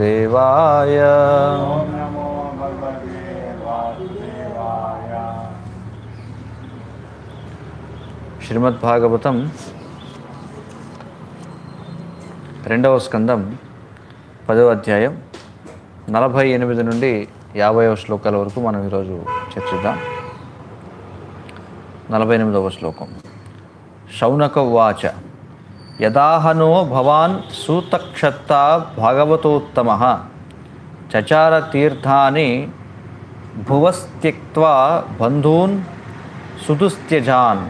వాసుదేవాయ ఓం నమో భగవతే వాసుదేవాయ శ్రీమద్భాగవతం రెండవ స్కందం పదవ అధ్యాయం నలభై ఎనిమిది నుండి యాభైవ శ్లోకాల వరకు మనం ఈరోజు చర్చిద్దాం నలభై ఎనిమిదవ శ్లోకం శౌనక ఉవాచ యదాహనో భవాన్ సూతక్షత్త భాగవతోత్తమ చచార తీర్థాని భువస్త్యక్వా బంధూన్ సుదుస్త్యజాన్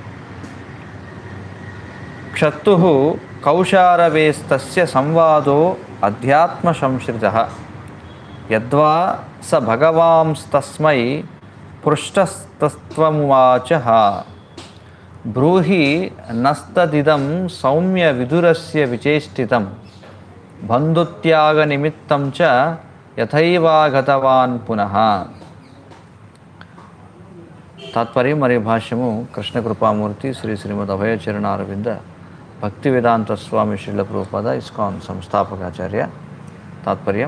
క్షత్తు కౌశారవేస్తస్య సంవాదో అధ్యాత్మ సంశ్రిత యద్వా స భగవాంస్తస్మై పృష్టస్తస్త్వమువాచ బ్రూహి నస్తదిదం సౌమ్య విదురస్య విచేష్టితం బంధుత్యాగనిమిత్తం చ యథైవాగతవాన్ పునః తాత్పర్యం మరియు భాష్యము కృష్ణ కృపామూర్తి శ్రీ శ్రీమద్ అభయచరణారవింద భక్తి వేదాంత స్వామి శ్రీల ప్రభుపద ఇస్కాన్ సంస్థాపకాచార్య తాత్పర్యం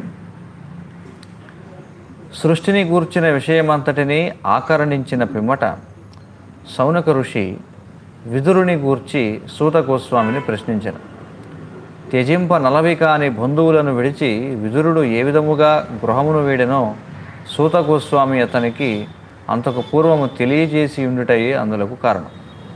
సృష్టిని గూర్చిన విషయమంతటిని ఆకరణించిన పిమ్మట సౌనక ఋషి విదురుని గూర్చి సూత గోస్వామిని ప్రశ్నించను త్యజింప నలవి కాని బంధువులను విడిచి విదురుడు ఏ విధముగా గృహమును వీడెనో సూత గోస్వామి అతనికి అంతకు పూర్వము తెలియజేసి ఉండుటయే అందులకు కారణం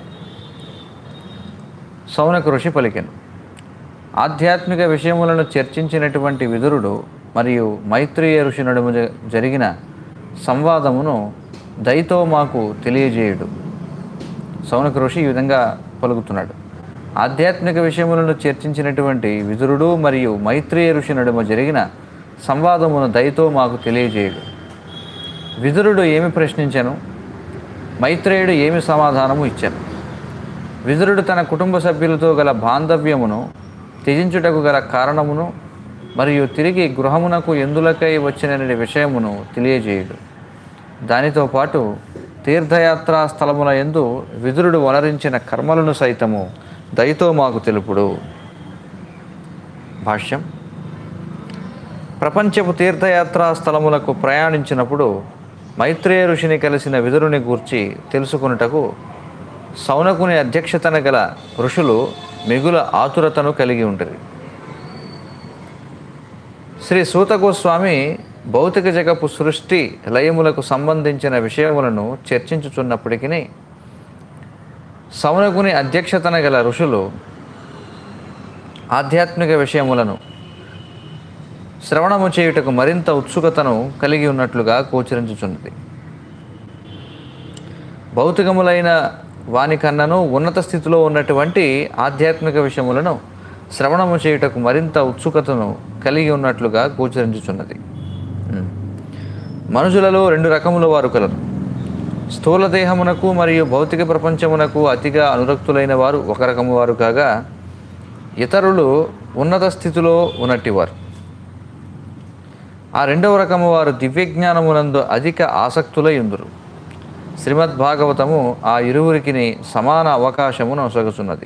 సౌనక ఋషి పలికెను ఆధ్యాత్మిక విషయములను చర్చించినటువంటి విదురుడు మరియు మైత్రేయ ఋషి నడుమ జ- జరిగిన సంవాదమును దయతో మాకు తెలియజేయుడు సౌనక ఋషి ఈ విధంగా పలుకుతున్నాడు ఆధ్యాత్మిక విషయములను చర్చించినటువంటి విదురుడు మరియు మైత్రేయ ఋషి నడుమ జరిగిన సంవాదమును దయతో మాకు తెలియజేయుడు విదురుడు ఏమి ప్రశ్నించాను మైత్రేయుడు ఏమి సమాధానము ఇచ్చాను విదురుడు తన కుటుంబ సభ్యులతో గల బాంధవ్యమును త్యజించుటకు గల కారణమును మరియు తిరిగి గృహమునకు ఎందులకై వచ్చిన విషయమును తెలియజేయుడు దానితో పాటు తీర్థయాత్రా స్థలముల ఎందు విదురుడు వనరించిన కర్మలను సైతము దయతో మాకు తెలుపుడు భాష్యం ప్రపంచపు తీర్థయాత్రా స్థలములకు ప్రయాణించినప్పుడు మైత్రేయ ఋషిని కలిసిన విదురుని గూర్చి తెలుసుకొనుటకు సౌనకుని అధ్యక్షతన గల ఋషులు మిగుల ఆతురతను కలిగి ఉంటుంది శ్రీ సూత గోస్వామి భౌతిక జగపు సృష్టి లయములకు సంబంధించిన విషయములను చర్చించుచున్నప్పటికీ సౌనకుని అధ్యక్షతన గల ఋషులు ఆధ్యాత్మిక విషయములను శ్రవణము చేయుటకు మరింత ఉత్సుకతను కలిగి ఉన్నట్లుగా గోచరించుచున్నది భౌతికములైన వాని కన్నను ఉన్నత స్థితిలో ఉన్నటువంటి ఆధ్యాత్మిక విషయములను శ్రవణము చేయుటకు మరింత ఉత్సుకతను కలిగి ఉన్నట్లుగా గోచరించుచున్నది ఉమ్. మనుషులలో రెండు రకముల వారు కలరు స్థూల దేహమునకు మరియు భౌతిక ప్రపంచమునకు అతిగా అనురక్తులైన వారు ఒక రకము వారు కాగా ఇతరులు ఉన్నత స్థితిలో ఉన్నట్టివారు ఆ రెండవ రకము వారు దివ్యజ్ఞానమునందు అధిక ఆసక్తులై ఉందురు శ్రీమద్ భాగవతము ఆ ఇరువురికి సమాన అవకాశమును ఒసగుచున్నది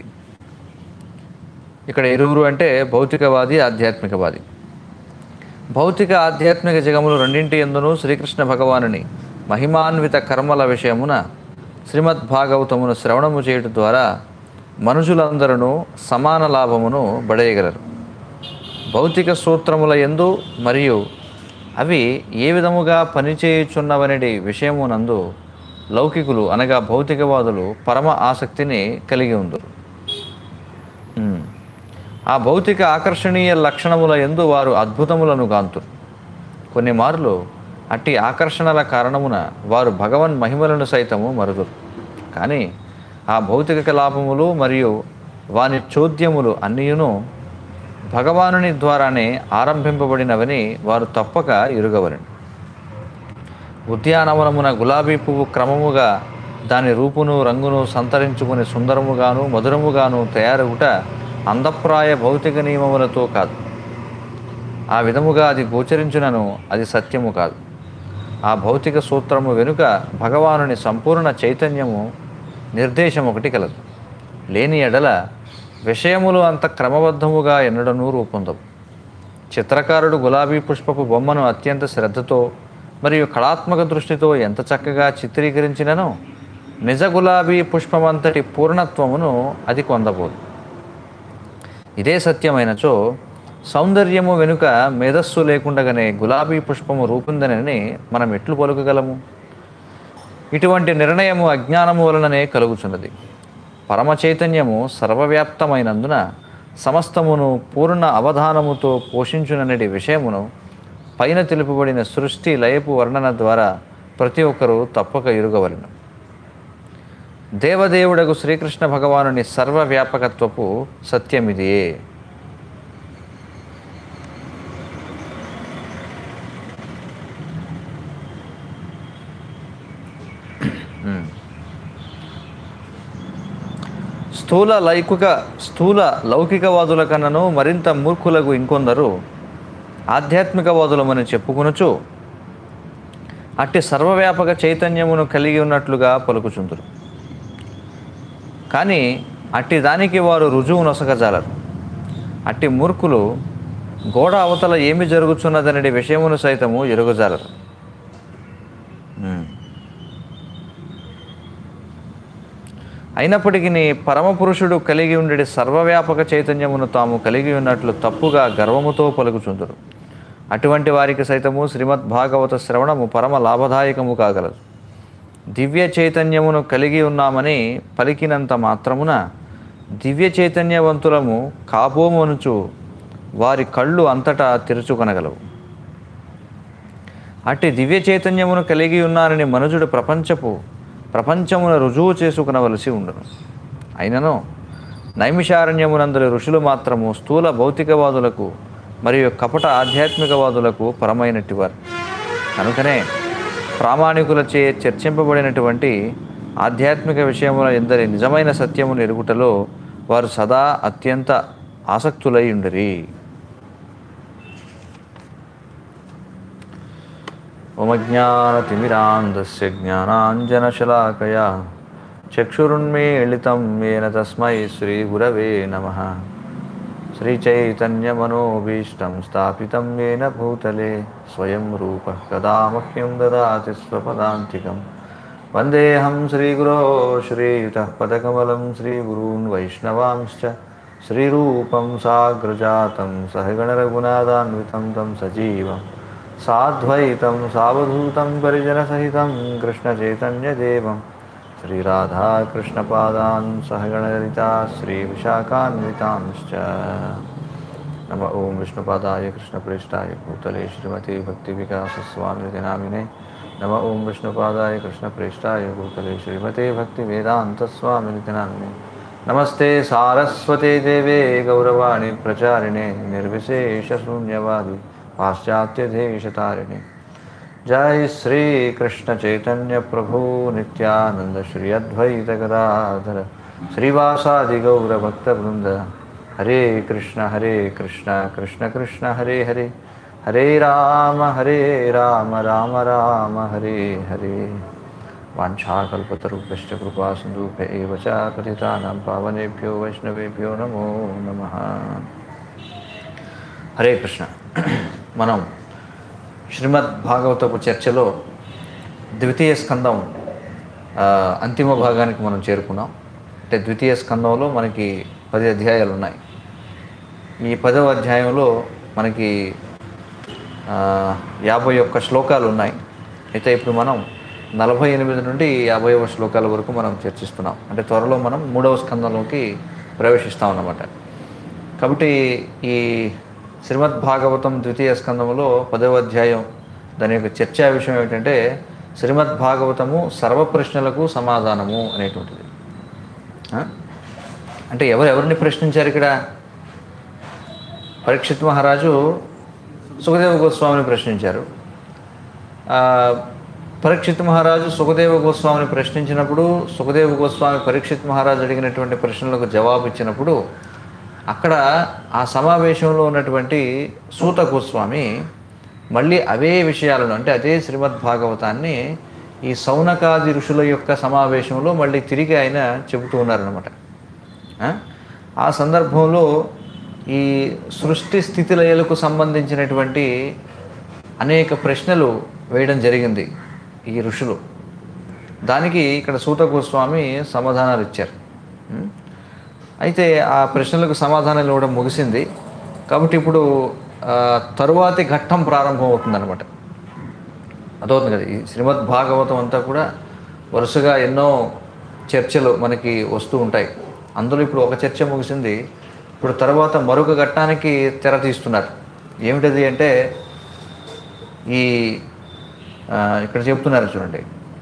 ఇక్కడ ఇరువురు అంటే భౌతికవాది ఆధ్యాత్మికవాది భౌతిక ఆధ్యాత్మిక జగములు రెండింటి ఎందును శ్రీకృష్ణ భగవానుని మహిమాన్విత కర్మల విషయమున శ్రీమద్ భాగవతమును శ్రవణము చేయుట ద్వారా మనుషులందరూ సమాన లాభమును బడేయగలరు భౌతిక సూత్రముల ఎందు మరియు అవి ఏ విధముగా పనిచేయుచున్నవనడి విషయమునందు లౌకికులు అనగా భౌతికవాదులు పరమ ఆసక్తిని కలిగి ఉందరు ఉమ్. ఆ భౌతిక ఆకర్షణీయ లక్షణముల ఎందు వారు అద్భుతములను గాంతురు కొన్ని మార్లు అట్టి ఆకర్షణల కారణమున వారు భగవన్ మహిమలను సైతము మరుదురు కానీ ఆ భౌతిక లాభములు మరియు వాని చోద్యములు అన్నీయును భగవానుని ద్వారానే ఆరంభింపబడినవని వారు తప్పక ఎరుగవలను ఉద్యానవనమున గులాబీ పువ్వు క్రమముగా దాని రూపును రంగును సంతరించుకుని సుందరముగాను మధురముగాను తయారవుట అందప్రాయ భౌతిక నియమములతో కాదు ఆ విధముగా అది గోచరించునను అది సత్యము కాదు ఆ భౌతిక సూత్రము వెనుక భగవానుని సంపూర్ణ చైతన్యము నిర్దేశం ఒకటి కలదు లేని ఎడల విషయములు అంత క్రమబద్ధముగా ఎన్నడనూ రూపొందవు చిత్రకారుడు గులాబీ పుష్పపు బొమ్మను అత్యంత శ్రద్ధతో మరియు కళాత్మక దృష్టితో ఎంత చక్కగా చిత్రీకరించినను నిజ గులాబీ పుష్పమంతటి పూర్ణత్వమును అది పొందబోదు ఇదే సత్యమైనచో సౌందర్యము వెనుక మేధస్సు లేకుండగానే గులాబీ పుష్పము రూపొందనని మనం ఎట్లు పలుకగలము ఇటువంటి నిర్ణయము అజ్ఞానము వలననే కలుగుచున్నది పరమ చైతన్యము సర్వవ్యాప్తమైనందున సమస్తమును పూర్ణ అవధానముతో పోషించుననేటి విషయమును పైన తెలుపబడిన సృష్టి లయపు వర్ణన ద్వారా ప్రతి ఒక్కరూ తప్పక ఎరుగవలను దేవదేవుడకు శ్రీకృష్ణ భగవానుని సర్వవ్యాపకత్వపు సత్యమిదియే స్థూల లౌకిక స్థూల లౌకికవాదుల కన్నను మరింత మూర్ఖులకు ఇంకొందరు ఆధ్యాత్మికవాదులమని చెప్పుకొనుచు అట్టి సర్వవ్యాపక చైతన్యమును కలిగి ఉన్నట్లుగా పలుకుచుందురు కానీ అట్టి దానికి వారు రుజువు నొసగజాలరు అట్టి మూర్ఖులు గోడ అవతల ఏమి జరుగుతున్నదనే విషయమును సైతము ఎరుగజాలరు ఉమ్. అయినప్పటికీ పరమపురుషుడు కలిగి ఉండేది సర్వవ్యాపక చైతన్యమును తాము కలిగి ఉన్నట్లు తప్పుగా గర్వముతో పలుకుచుందురు అటువంటి వారికి సైతము శ్రీమద్ భాగవత శ్రవణము పరమ లాభదాయకము కాగలదు దివ్య చైతన్యమును కలిగి ఉన్నామని పలికినంత మాత్రమున దివ్య చైతన్యవంతులము కాపోమనుచు వారి కళ్ళు అంతటా తెరుచుకొనగలవు అట్టి దివ్య చైతన్యమును కలిగి ఉన్నారని మనుజుడు ప్రపంచపు ప్రపంచమున రుజువు చేసుకునవలసి ఉండును అయినను నైమిషారణ్యమునందరి ఋషులు మాత్రము స్థూల భౌతికవాదులకు మరియు కపట ఆధ్యాత్మికవాదులకు పరమైనటివారు కనుకనే ప్రామాణికులచే చర్చింపబడినటువంటి ఆధ్యాత్మిక విషయముల ఎందరి నిజమైన సత్యమును ఎరుగుటలో వారు సదా అత్యంత ఆసక్తులై ఉండరి ఓమజ్ఞానతిమిరాంధస్య జ్ఞానాంజనశలాకయా చక్షురున్మీళితం येन తస్మై శ్రీగురవే నమః శ్రీచైతన్యమనోభీష్టం స్థాపితం येन భూతలే స్వయం రూపः కదా మह्यं దదాతి స్వపదాంతికం వందేహం శ్రీగురో శ్రీయుతः పదకమలం శ్రీగురూన్ వైష్ణవాంశ్చ శ్రీరూపం సాగ్రజాతం సహగణరఘునాథాన్వితం తం సజీవం సాద్వైతం సావధూతం పరిజనసహితం కృష్ణచైతన్యదేవం శ్రీరాధాకృష్ణపాదాన్ సహగణలలితా శ్రీవిశాఖాన్వితాంశ్చ నమ ఓం విష్ణుపాదాయ కృష్ణప్రేష్టాయ భూతలే శ్రీమతి భక్తివికాసస్వామితి నామినే నమ ఓం విష్ణుపాదాయ కృష్ణప్రేష్టాయ భూతలే శ్రీమతే భక్తివేదాంతస్వామితి నామినే నమస్తే సారస్వతే దేవే గౌరవాణి ప్రచారిణే నిర్విశేషశూన్యవాది పాశ్చాత్యదేశతారిణి జై శ్రీ కృష్ణ చైతన్య ప్రభు నిత్యానంద శ్రీ అద్వైత గదాధర శ్రీవాసాది గౌర భక్త బృంద హరే కృష్ణ హరే కృష్ణ కృష్ణ కృష్ణ హరే హరే హరే రామ హరే రామ రామ రామ హరే హరే వాంఛాకల్పతరుభ్యశ్చ కృపా సింధుభ్య ఏవ చ పతితానాం పావనేభ్యో వైష్ణవేభ్యో నమో నమః హరే కృష్ణ మనం శ్రీమద్ భాగవతపు చర్చలో ద్వితీయ స్కందం ఆ, అంతిమ భాగానికి మనం చేరుకున్నాం అంటే ద్వితీయ స్కందంలో మనకి పది అధ్యాయాలు ఉన్నాయి ఈ పదవ అధ్యాయంలో మనకి ఆ, యాభై ఒక్క శ్లోకాలు ఉన్నాయి అయితే ఇప్పుడు మనం నలభై ఎనిమిది నుండి యాభైవ శ్లోకాల వరకు మనం చర్చిస్తున్నాం అంటే త్వరలో మనం మూడవ స్కందంలోకి ప్రవేశిస్తాం అన్నమాట కాబట్టి ఈ శ్రీమద్ భాగవతం ద్వితీయ స్కందంలో పదవ అధ్యాయం దాని యొక్క చర్చా విషయం ఏమిటంటే శ్రీమద్ భాగవతము సర్వ ప్రశ్నలకు సమాధానము అనేటువంటిది ఆ? అంటే ఎవరు ఎవరిని ప్రశ్నించారు ఇక్కడ పరీక్షిత్ మహారాజు సుఖదేవ గోస్వామిని ప్రశ్నించారు ఆ, పరీక్షిత్ మహారాజు సుఖదేవ గోస్వామిని ప్రశ్నించినప్పుడు సుఖదేవ గోస్వామి పరీక్షిత్ మహారాజు అడిగినటువంటి ప్రశ్నలకు జవాబు ఇచ్చినప్పుడు అక్కడ ఆ సమావేశంలో ఉన్నటువంటి సూత గోస్వామి మళ్ళీ అవే విషయాలను అంటే అదే శ్రీమద్ భాగవతాన్ని ఈ సౌనకాది ఋషుల యొక్క సమావేశంలో మళ్ళీ తిరిగి ఆయన చెబుతూ ఉన్నారనమాట ఆ? ఆ సందర్భంలో ఈ సృష్టి స్థితిలయలకు సంబంధించినటువంటి అనేక ప్రశ్నలు వేయడం జరిగింది ఈ ఋషులు దానికి ఇక్కడ సూత గోస్వామి సమాధానాలు ఇచ్చారు ఉం? అయితే ఆ ప్రశ్నలకు సమాధానాలు ఇవ్వడం ముగిసింది కాబట్టి ఇప్పుడు ఆ, తరువాతి ఘట్టం ప్రారంభం అవుతుందన్నమాట అదవుతుంది కదా ఈ శ్రీమద్ భాగవతం అంతా కూడా వరుసగా ఎన్నో చర్చలు మనకి వస్తూ ఉంటాయి అందులో ఇప్పుడు ఒక చర్చ ముగిసింది ఇప్పుడు తర్వాత మరొక ఘట్టానికి తెర తీస్తున్నారు ఏమిటది అంటే ఈ ఆ, ఇక్కడ చెప్తున్నారు చూడండి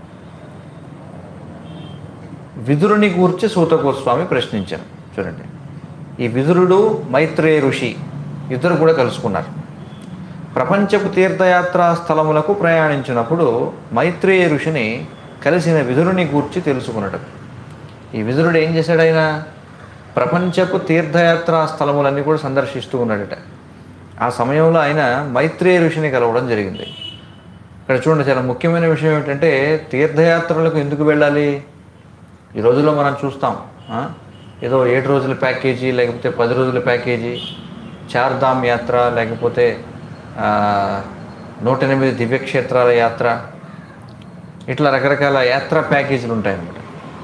విదురుని గూర్చి సూత గోస్వామి ప్రశ్నించారు చూడండి ఈ విదురుడు మైత్రేయ ఋషి ఇద్దరు కూడా కలుసుకున్నారు ప్రపంచపు తీర్థయాత్రా స్థలములకు ప్రయాణించినప్పుడు మైత్రేయ ఋషిని కలిసిన విదురుని గూర్చి తెలుసుకున్నాడు ఈ విదురుడు ఏం చేశాడు ఆయన ప్రపంచపు తీర్థయాత్రా స్థలములన్నీ కూడా సందర్శిస్తూ ఉన్నాడట ఆ సమయంలో ఆయన మైత్రేయ ఋషిని కలవడం జరిగింది ఇక్కడ చూడండి చాలా ముఖ్యమైన విషయం ఏమిటంటే తీర్థయాత్రలకు ఎందుకు వెళ్ళాలి ఈ రోజుల్లో మనం చూస్తాం ఆ? ఏదో ఏడు రోజుల ప్యాకేజీ లేకపోతే పది రోజుల ప్యాకేజీ చార్ధామ్ యాత్ర లేకపోతే ఆ, నూట ఎనిమిది దివ్యక్షేత్రాల యాత్ర ఇట్లా రకరకాల యాత్ర ప్యాకేజీలు ఉంటాయన్నమాట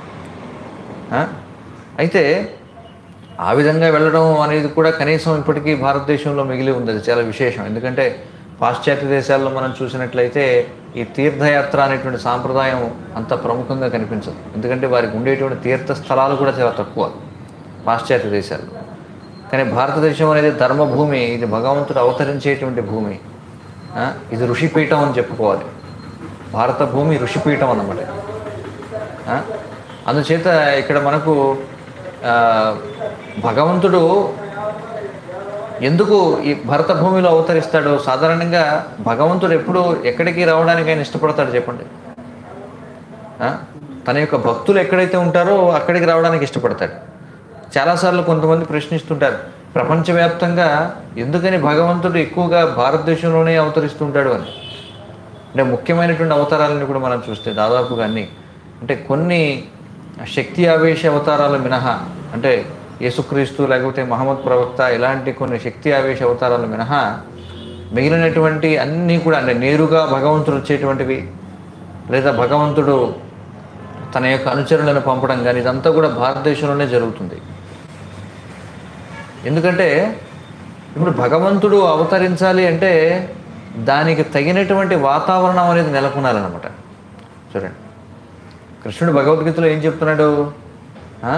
ఆ? అయితే ఆ విధంగా వెళ్ళడం అనేది కూడా కనీసం ఇప్పటికీ భారతదేశంలో మిగిలి ఉంది అది చాలా విశేషం ఎందుకంటే పాశ్చాత్య దేశాల్లో మనం చూసినట్లయితే ఈ తీర్థయాత్ర అనేటువంటి సాంప్రదాయం అంత ప్రముఖంగా కనిపించదు ఎందుకంటే వారికి ఉండేటువంటి తీర్థ స్థలాలు కూడా చాలా తక్కువ పాశ్చాత్య దేశాల్లో కానీ భారతదేశం అనేది ధర్మభూమి ఇది భగవంతుడు అవతరించేటువంటి భూమి ఆ? ఇది ఋషిపీఠం అని చెప్పుకోవాలి భారత భూమి ఋషిపీఠం అన్నమాట ఆ? అందుచేత ఇక్కడ మనకు ఆ, భగవంతుడు ఎందుకు ఈ భరత భూమిలో అవతరిస్తాడు సాధారణంగా భగవంతుడు ఎప్పుడు ఎక్కడికి రావడానికి ఆయన ఇష్టపడతాడు చెప్పండి ఆ? తన యొక్క భక్తులు ఎక్కడైతే ఉంటారో అక్కడికి రావడానికి ఇష్టపడతాడు చాలాసార్లు కొంతమంది ప్రశ్నిస్తుంటారు ప్రపంచవ్యాప్తంగా ఎందుకని భగవంతుడు ఎక్కువగా భారతదేశంలోనే అవతరిస్తుంటాడు అని అంటే ముఖ్యమైనటువంటి అవతారాలను కూడా మనం చూస్తే దాదాపుగా అన్ని అంటే కొన్ని శక్తి ఆవేశ అవతారాలు మినహా అంటే యేసుక్రీస్తు లేకపోతే మహమ్మద్ ప్రవక్త ఇలాంటి కొన్ని శక్తి ఆవేశ అవతారాలు మినహా మిగిలినటువంటి అన్నీ కూడా అంటే నేరుగా భగవంతుడు వచ్చేటువంటివి లేదా భగవంతుడు తన యొక్క అనుచరులను పంపడం కానీ ఇదంతా కూడా భారతదేశంలోనే జరుగుతుంది ఎందుకంటే ఇప్పుడు భగవంతుడు అవతరించాలి అంటే దానికి తగినటువంటి వాతావరణం అనేది నెలకొనాలన్నమాట చూడండి కృష్ణుడు భగవద్గీతలో ఏం చెప్తున్నాడు ఆ?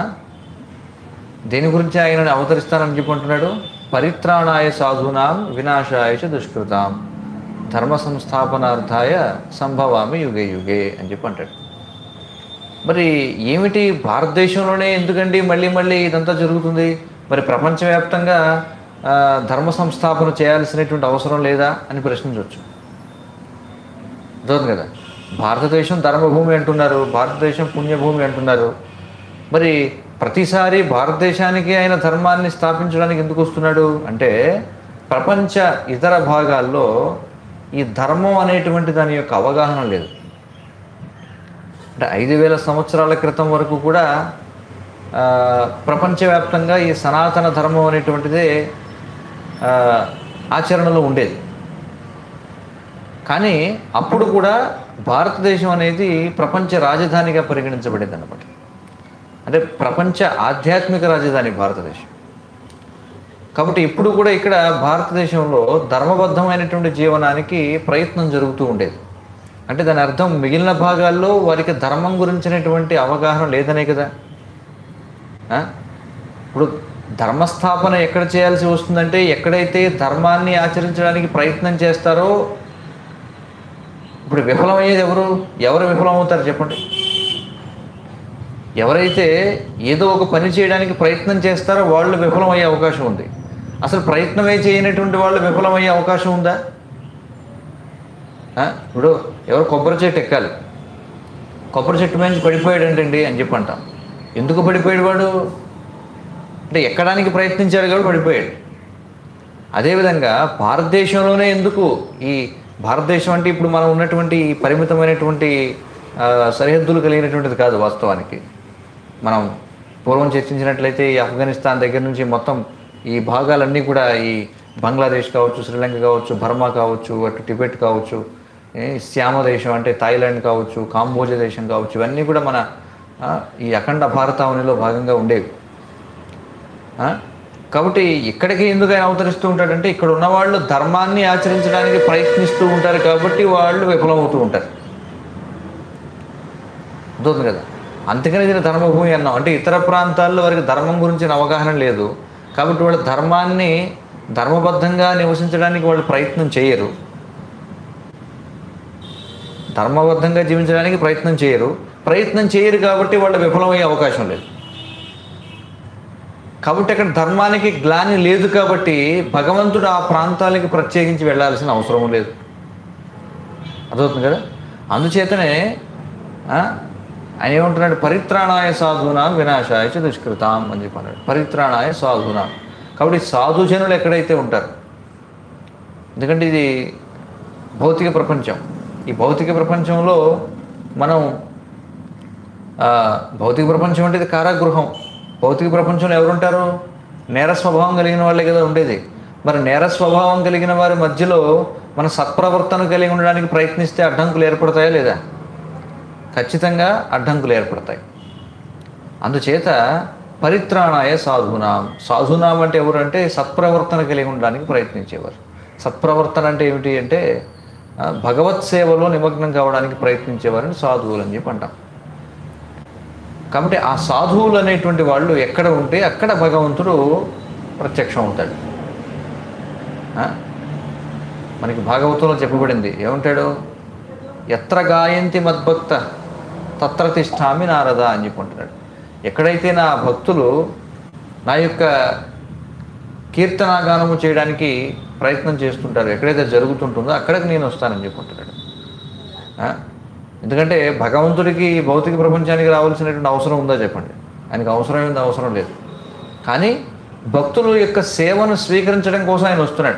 దేని గురించి ఆయన అవతరిస్తానని చెప్పుకుంటున్నాడు పరిత్రాణాయ సాధూనాం వినాశాయ చ దుష్కృతాం ధర్మ సంస్థాపనార్థాయ సంభవామి యుగే యుగే అని చెప్పి అంటాడు మరి ఏమిటి భారతదేశంలోనే ఎందుకండి మళ్ళీ మళ్ళీ ఇదంతా జరుగుతుంది మరి ప్రపంచవ్యాప్తంగా ఆ, ధర్మ సంస్థాపన చేయాల్సినటువంటి అవసరం లేదా అని ప్రశ్నించవచ్చు అర్థం కదా భారతదేశం ధర్మభూమి అంటున్నారు భారతదేశం పుణ్యభూమి అంటున్నారు మరి ప్రతిసారి భారతదేశానికి ఆయన ధర్మాన్ని స్థాపించడానికి ఎందుకు వస్తున్నాడు అంటే ప్రపంచ ఇతర భాగాల్లో ఈ ధర్మం అనేటువంటి దాని యొక్క అవగాహన లేదు అంటే ఐదు వేల సంవత్సరాల క్రితం వరకు కూడా ఆ, ప్రపంచవ్యాప్తంగా ఈ సనాతన ధర్మం అనేటువంటిదే ఆ, ఆచరణలో ఉండేది కానీ అప్పుడు కూడా భారతదేశం అనేది ప్రపంచ రాజధానిగా పరిగణించబడేది అన్నమాట అంటే ప్రపంచ ఆధ్యాత్మిక రాజధాని భారతదేశం కాబట్టి ఇప్పుడు కూడా ఇక్కడ భారతదేశంలో ధర్మబద్ధమైనటువంటి జీవనానికి ప్రయత్నం జరుగుతూ ఉండేది అంటే దాని అర్థం మిగిలిన భాగాల్లో వారికి ధర్మం గురించినటువంటి అవగాహన లేదనే కదా ఆ? ఇప్పుడు ధర్మస్థాపన ఎక్కడ చేయాల్సి వస్తుందంటే ఎక్కడైతే ధర్మాన్ని ఆచరించడానికి ప్రయత్నం చేస్తారో ఇప్పుడు విఫలమయ్యేది ఎవరు ఎవరు విఫలమవుతారు చెప్పండి ఎవరైతే ఏదో ఒక పని చేయడానికి ప్రయత్నం చేస్తారో వాళ్ళు విఫలమయ్యే అవకాశం ఉంది అసలు ప్రయత్నమే చేయనటువంటి వాళ్ళు విఫలమయ్యే అవకాశం ఉందా ఆ? ఇప్పుడు ఎవరు కొబ్బరి చెట్టు ఎక్కాలి కొబ్బరి చెట్టు మీద నుంచి పడిపోయాడంటండి అని చెప్పి అంటాం ఎందుకు పడిపోయాడు వాడు అంటే ఎక్కడానికి ప్రయత్నించాడు కాబట్టి పడిపోయాడు అదేవిధంగా భారతదేశంలోనే ఎందుకు ఈ భారతదేశం అంటే ఇప్పుడు మనం ఉన్నటువంటి ఈ పరిమితమైనటువంటి ఆ, సరిహద్దులు కలిగినటువంటిది కాదు వాస్తవానికి మనం పూర్వం చర్చించినట్లయితే ఈ ఆఫ్ఘనిస్తాన్ దగ్గర నుంచి మొత్తం ఈ భాగాలన్నీ కూడా ఈ బంగ్లాదేశ్ కావచ్చు శ్రీలంక కావచ్చు బర్మా కావచ్చు అటు టిబెట్ కావచ్చు ఏ, శ్యామ దేశం అంటే థాయిలాండ్ కావచ్చు కాంబోజా దేశం కావచ్చు ఇవన్నీ కూడా మన ఆ, ఈ అఖండ భారతావనిలో భాగంగా ఉండేవి ఆ? కాబట్టి ఇక్కడికి ఎందుకు ఆయన అవతరిస్తూ ఉంటాడంటే ఇక్కడ ఉన్నవాళ్ళు ధర్మాన్ని ఆచరించడానికి ప్రయత్నిస్తూ ఉంటారు కాబట్టి వాళ్ళు విఫలమవుతూ ఉంటారు అర్థవుతుంది కదా అందుకని దీన్ని ధర్మభూమి అన్నాం అంటే ఇతర ప్రాంతాల్లో వారికి ధర్మం గురించిన అవగాహన లేదు కాబట్టి వాళ్ళు ధర్మాన్ని ధర్మబద్ధంగా నివసించడానికి వాళ్ళు ప్రయత్నం చేయరు ధర్మబద్ధంగా జీవించడానికి ప్రయత్నం చేయరు ప్రయత్నం చేయరు కాబట్టి వాళ్ళు విఫలమయ్యే అవకాశం లేదు కాబట్టి అక్కడ ధర్మానికి గ్లాని లేదు కాబట్టి భగవంతుడు ఆ ప్రాంతాలకి ప్రత్యేకించి వెళ్ళాల్సిన అవసరం లేదు అర్థమవుతుంది కదా అందుచేతనే ఆ, ఆయన ఏమంటున్నాడు పరిత్రాణాయ సాధునా వినాశాయ చ దుష్కృతాం అని చెప్పి అన్నాడు పరిత్రాణాయ సాధునా కాబట్టి సాధుజనులు ఎక్కడైతే ఉంటారు ఎందుకంటే ఇది భౌతిక ప్రపంచం ఈ భౌతిక ప్రపంచంలో మనం ఆ, భౌతిక ప్రపంచం అంటే ఇది కారాగృహం భౌతిక ప్రపంచంలో ఎవరుంటారు నేర స్వభావం కలిగిన వాళ్ళే కదా ఉండేది మరి నేర స్వభావం కలిగిన వారి మధ్యలో మన సత్ప్రవర్తన కలిగి ఉండడానికి ప్రయత్నిస్తే అడ్డంకులు ఏర్పడతాయా లేదా ఖచ్చితంగా అడ్డంకులు ఏర్పడతాయి అందుచేత పరిత్రాణాయ సాధునాం సాధునాం అంటే ఎవరంటే సత్ప్రవర్తన కలిగి ఉండడానికి ప్రయత్నించేవారు సత్ప్రవర్తన అంటే ఏమిటి అంటే ఆ, భగవత్ సేవలో నిమగ్నం కావడానికి ప్రయత్నించేవారని సాధువులు అని చెప్పి అంటాం కాబట్టి ఆ సాధువులు అనేటువంటి వాళ్ళు ఎక్కడ ఉంటే అక్కడ భగవంతుడు ప్రత్యక్షం అవుతాడు ఆ? మనకి భాగవతంలో చెప్పబడింది ఏమంటాడు ఎత్ర గాయంతి మద్భక్త తత్ర తిష్టామి నారద అని చెప్పి అంటున్నాడు ఎక్కడైతే నా భక్తులు నా యొక్క కీర్తనాగానము చేయడానికి ప్రయత్నం చేస్తుంటారు ఎక్కడైతే జరుగుతుంటుందో అక్కడికి నేను వస్తానని చెప్పుకుంటున్నాడు ఆ? ఎందుకంటే భగవంతుడికి ఈ భౌతిక ప్రపంచానికి రావాల్సినటువంటి అవసరం ఉందా చెప్పండి ఆయనకు అవసరం ఏంది అవసరం లేదు కానీ భక్తుల యొక్క సేవను స్వీకరించడం కోసం ఆయన వస్తున్నాడు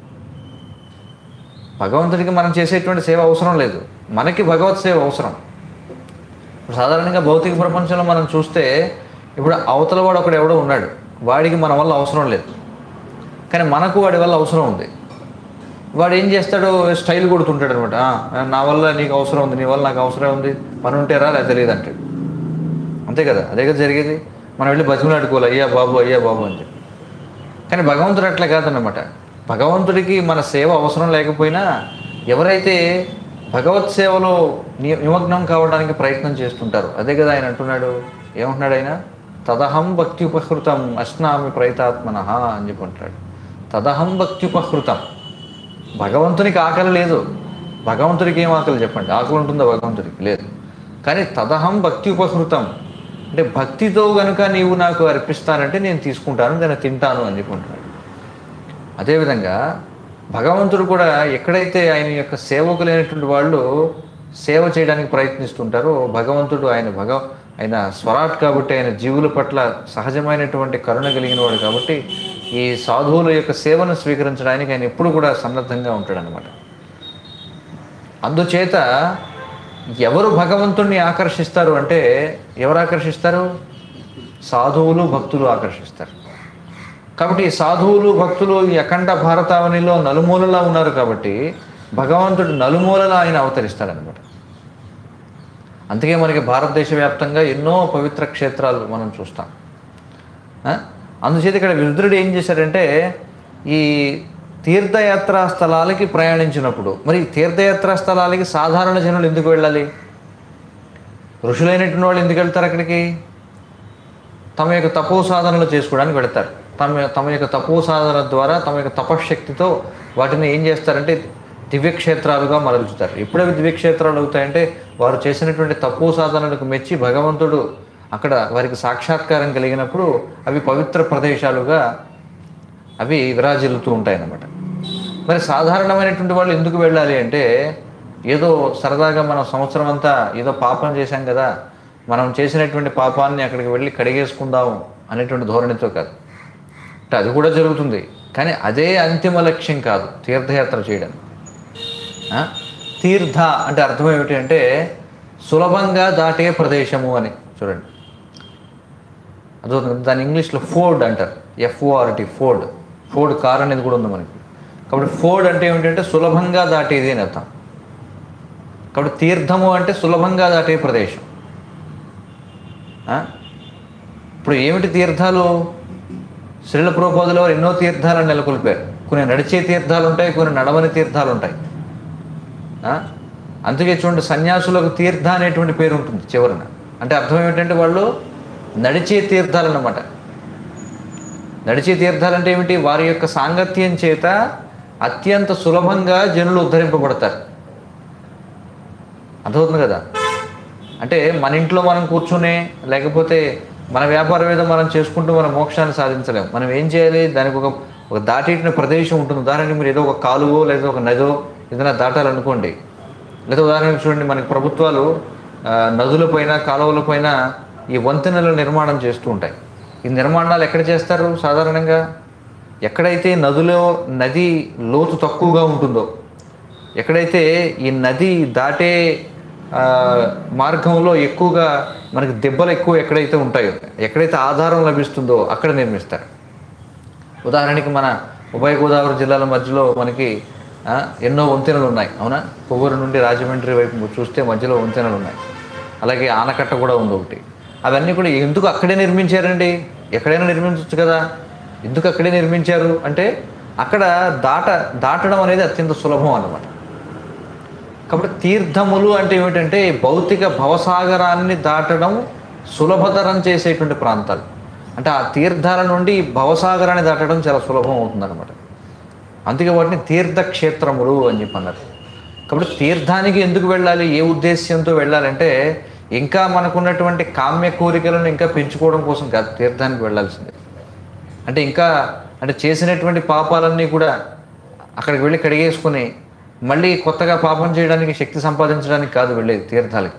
భగవంతుడికి మనం చేసేటువంటి సేవ అవసరం లేదు మనకి భగవత్ సేవ అవసరం ఇప్పుడు సాధారణంగా భౌతిక ప్రపంచంలో మనం చూస్తే ఇప్పుడు అవతల వాడు ఒకడు ఎవడో ఉన్నాడు వాడికి మన వల్ల అవసరం లేదు కానీ మనకు వాడి వల్ల అవసరం ఉంది వాడు ఏం చేస్తాడు స్టైల్ కొడుతుంటాడు అనమాట నా వల్ల నీకు అవసరం ఉంది నీ వల్ల నాకు అవసరం ఉంది పని ఉంటేరా లేదా తెలియదు అంటాడు అంతే కదా అదే కదా జరిగేది మనం వెళ్ళి బతిమలాడుకోవాలి అయ్యా బాబు అయ్యా బాబు అని చెప్పి కానీ భగవంతుడు అట్లా కాదన్నమాట భగవంతుడికి మన సేవ అవసరం లేకపోయినా ఎవరైతే భగవత్ సేవలో ని- నిమగ్నం కావడానికి ప్రయత్నం చేస్తుంటారు అదే కదా ఆయన అంటున్నాడు ఏమంటున్నాడు ఆయన తదహం భక్తి ఉపహృతం అశ్నామి ప్రయతాత్మన అని చెప్పి అంటున్నాడు తదహం భక్తి ఉపహృతం భగవంతునికి ఆకలి లేదు భగవంతుడికి ఏం ఆకలి చెప్పండి ఆకలి ఉంటుందా భగవంతుడికి లేదు కానీ తదహం భక్తి ఉపహృతం అంటే భక్తితో గనుక నీవు నాకు అర్పిస్తానంటే నేను తీసుకుంటాను దాన్ని తింటాను అని చెప్పుకుంటున్నాడు అదేవిధంగా భగవంతుడు కూడా ఎక్కడైతే ఆయన యొక్క సేవకులైనటువంటి వాళ్ళు సేవ చేయడానికి ప్రయత్నిస్తుంటారో భగవంతుడు ఆయన భగ ఆయన స్వరాట్ కాబట్టి ఆయన జీవుల పట్ల సహజమైనటువంటి కరుణ కలిగిన వాడు కాబట్టి ఈ సాధువుల యొక్క సేవను స్వీకరించడానికి ఆయన ఎప్పుడు కూడా సన్నద్ధంగా ఉంటాడనమాట అందుచేత ఎవరు భగవంతుణ్ణి ఆకర్షిస్తారు అంటే ఎవరు ఆకర్షిస్తారు సాధువులు భక్తులు ఆకర్షిస్తారు కాబట్టి ఈ సాధువులు భక్తులు ఈ అఖండ భారతావనిలో నలుమూలలా ఉన్నారు కాబట్టి భగవంతుడు నలుమూలలా ఆయన అవతరిస్తాడనమాట అందుకే మనకి భారతదేశ వ్యాప్తంగా ఎన్నో పవిత్ర క్షేత్రాలు మనం చూస్తాం ఆ? అందుచేత ఇక్కడ విరుద్రుడు ఏం చేశాడంటే ఈ తీర్థయాత్రా స్థలాలకి ప్రయాణించినప్పుడు మరి ఈ తీర్థయాత్రా స్థలాలకి సాధారణ జనులు ఎందుకు వెళ్ళాలి ఋషులైనటువంటి వాళ్ళు ఎందుకు వెళ్తారు అక్కడికి తమ యొక్క తపో సాధనలు చేసుకోవడానికి వెళతారు తమ తమ యొక్క తపో సాధన ద్వారా తమ యొక్క తపశ్శక్తితో వాటిని ఏం చేస్తారంటే దివ్యక్షేత్రాలుగా మరల్చుతారు ఎప్పుడు అవి దివ్యక్షేత్రాలు అవుతాయంటే వారు చేసినటువంటి తపో సాధనలకు మెచ్చి భగవంతుడు అక్కడ వారికి సాక్షాత్కారం కలిగినప్పుడు అవి పవిత్ర ప్రదేశాలుగా అవి విరాజిల్లుతూ ఉంటాయి అన్నమాట మరి సాధారణమైనటువంటి వాళ్ళు ఎందుకు వెళ్ళాలి అంటే ఏదో సరదాగా మనం సంవత్సరం అంతా ఏదో పాపం చేశాం కదా మనం చేసినటువంటి పాపాన్ని అక్కడికి వెళ్ళి కడిగేసుకుందాం అనేటువంటి ధోరణితో కాదు అంటే అది కూడా జరుగుతుంది కానీ అదే అంతిమ లక్ష్యం కాదు తీర్థయాత్ర చేయడం ఆ? తీర్థ అంటే అర్థం ఏమిటి అంటే సులభంగా దాటే ప్రదేశము అని చూడండి అదవుతుంది దాన్ని ఇంగ్లీష్లో ఫోర్డ్ అంటారు ఎఫ్ఓఆర్టీ ఫోర్డ్ ఫోర్డ్ కార్ అనేది కూడా ఉంది మనకి కాబట్టి ఫోర్డ్ అంటే ఏమిటంటే సులభంగా దాటేది అని అర్థం కాబట్టి తీర్థము అంటే సులభంగా దాటే ప్రదేశం ఆ? ఇప్పుడు ఏమిటి తీర్థాలు శ్రీల ప్రోపోదలో ఎన్నో తీర్థాలను నెలకొల్పారు కొన్ని నడిచే తీర్థాలు ఉంటాయి కొన్ని నడవని తీర్థాలు ఉంటాయి ఆ? అందుకే చూడండి సన్యాసులకు తీర్థ అనేటువంటి పేరు ఉంటుంది చివరన అంటే అర్థం ఏమిటంటే వాళ్ళు నడిచే తీర్థాలు అన్నమాట నడిచే తీర్థాలు అంటే ఏమిటి వారి యొక్క సాంగత్యం చేత అత్యంత సులభంగా జనులు ఉద్ధరింపబడతారు అర్థమవుతుంది కదా అంటే మన ఇంట్లో మనం కూర్చునే లేకపోతే మన వ్యాపారం ఏదో మనం చేసుకుంటూ మన మోక్షాన్ని సాధించలేము మనం ఏం చేయాలి దానికి ఒక ఒక దాటేటిన ప్రదేశం ఉంటుంది ఉదాహరణకి మీరు ఏదో ఒక కాలువో లేదా ఒక నదో ఏదైనా దాటాలనుకోండి లేదా ఉదాహరణకి చూడండి మనకి ప్రభుత్వాలు ఆ, నదులపైన కాలువలపైన ఈ వంతెనల నిర్మాణం చేస్తూ ఉంటాయి ఈ నిర్మాణాలు ఎక్కడ చేస్తారు సాధారణంగా ఎక్కడైతే నదిలో నది లోతు తక్కువగా ఉంటుందో ఎక్కడైతే ఈ నది దాటే ఆ, మార్గంలో ఎక్కువగా మనకి దెబ్బలు ఎక్కువ ఎక్కడైతే ఉంటాయో ఎక్కడైతే ఆధారం లభిస్తుందో అక్కడ నిర్మిస్తారు ఉదాహరణకి మన ఉభయ గోదావరి జిల్లాల మధ్యలో మనకి ఆ, ఎన్నో వంతెనలు ఉన్నాయి అవునా కొవ్వూరు నుండి రాజమండ్రి వైపు చూస్తే మధ్యలో వంతెనలు ఉన్నాయి అలాగే ఆనకట్ట కూడా ఉంది ఒకటి అవన్నీ కూడా ఎందుకు అక్కడే నిర్మించారండి ఎక్కడైనా నిర్మించవచ్చు కదా ఎందుకు అక్కడే నిర్మించారు అంటే అక్కడ దాట దాటడం అనేది అత్యంత సులభం అన్నమాట కాబట్టి తీర్థములు అంటే ఏమిటంటే భౌతిక భవసాగరాన్ని దాటడం సులభతరం చేసేటువంటి ప్రాంతాలు అంటే ఆ తీర్థాల నుండి ఈ భవసాగరాన్ని దాటడం చాలా సులభం అవుతుందన్నమాట అందుకే వాటిని తీర్థక్షేత్రములు అని చెప్పి అన్నారు కాబట్టి తీర్థానికి ఎందుకు వెళ్ళాలి ఏ ఉద్దేశ్యంతో వెళ్ళాలంటే ఇంకా మనకున్నటువంటి కామ్య కోరికలను ఇంకా పెంచుకోవడం కోసం కాదు తీర్థానికి వెళ్ళాల్సిందే అంటే ఇంకా అంటే చేసినటువంటి పాపాలన్నీ కూడా అక్కడికి వెళ్ళి కడిగేసుకుని మళ్ళీ కొత్తగా పాపం చేయడానికి శక్తి సంపాదించడానికి కాదు వెళ్ళేది తీర్థాలకి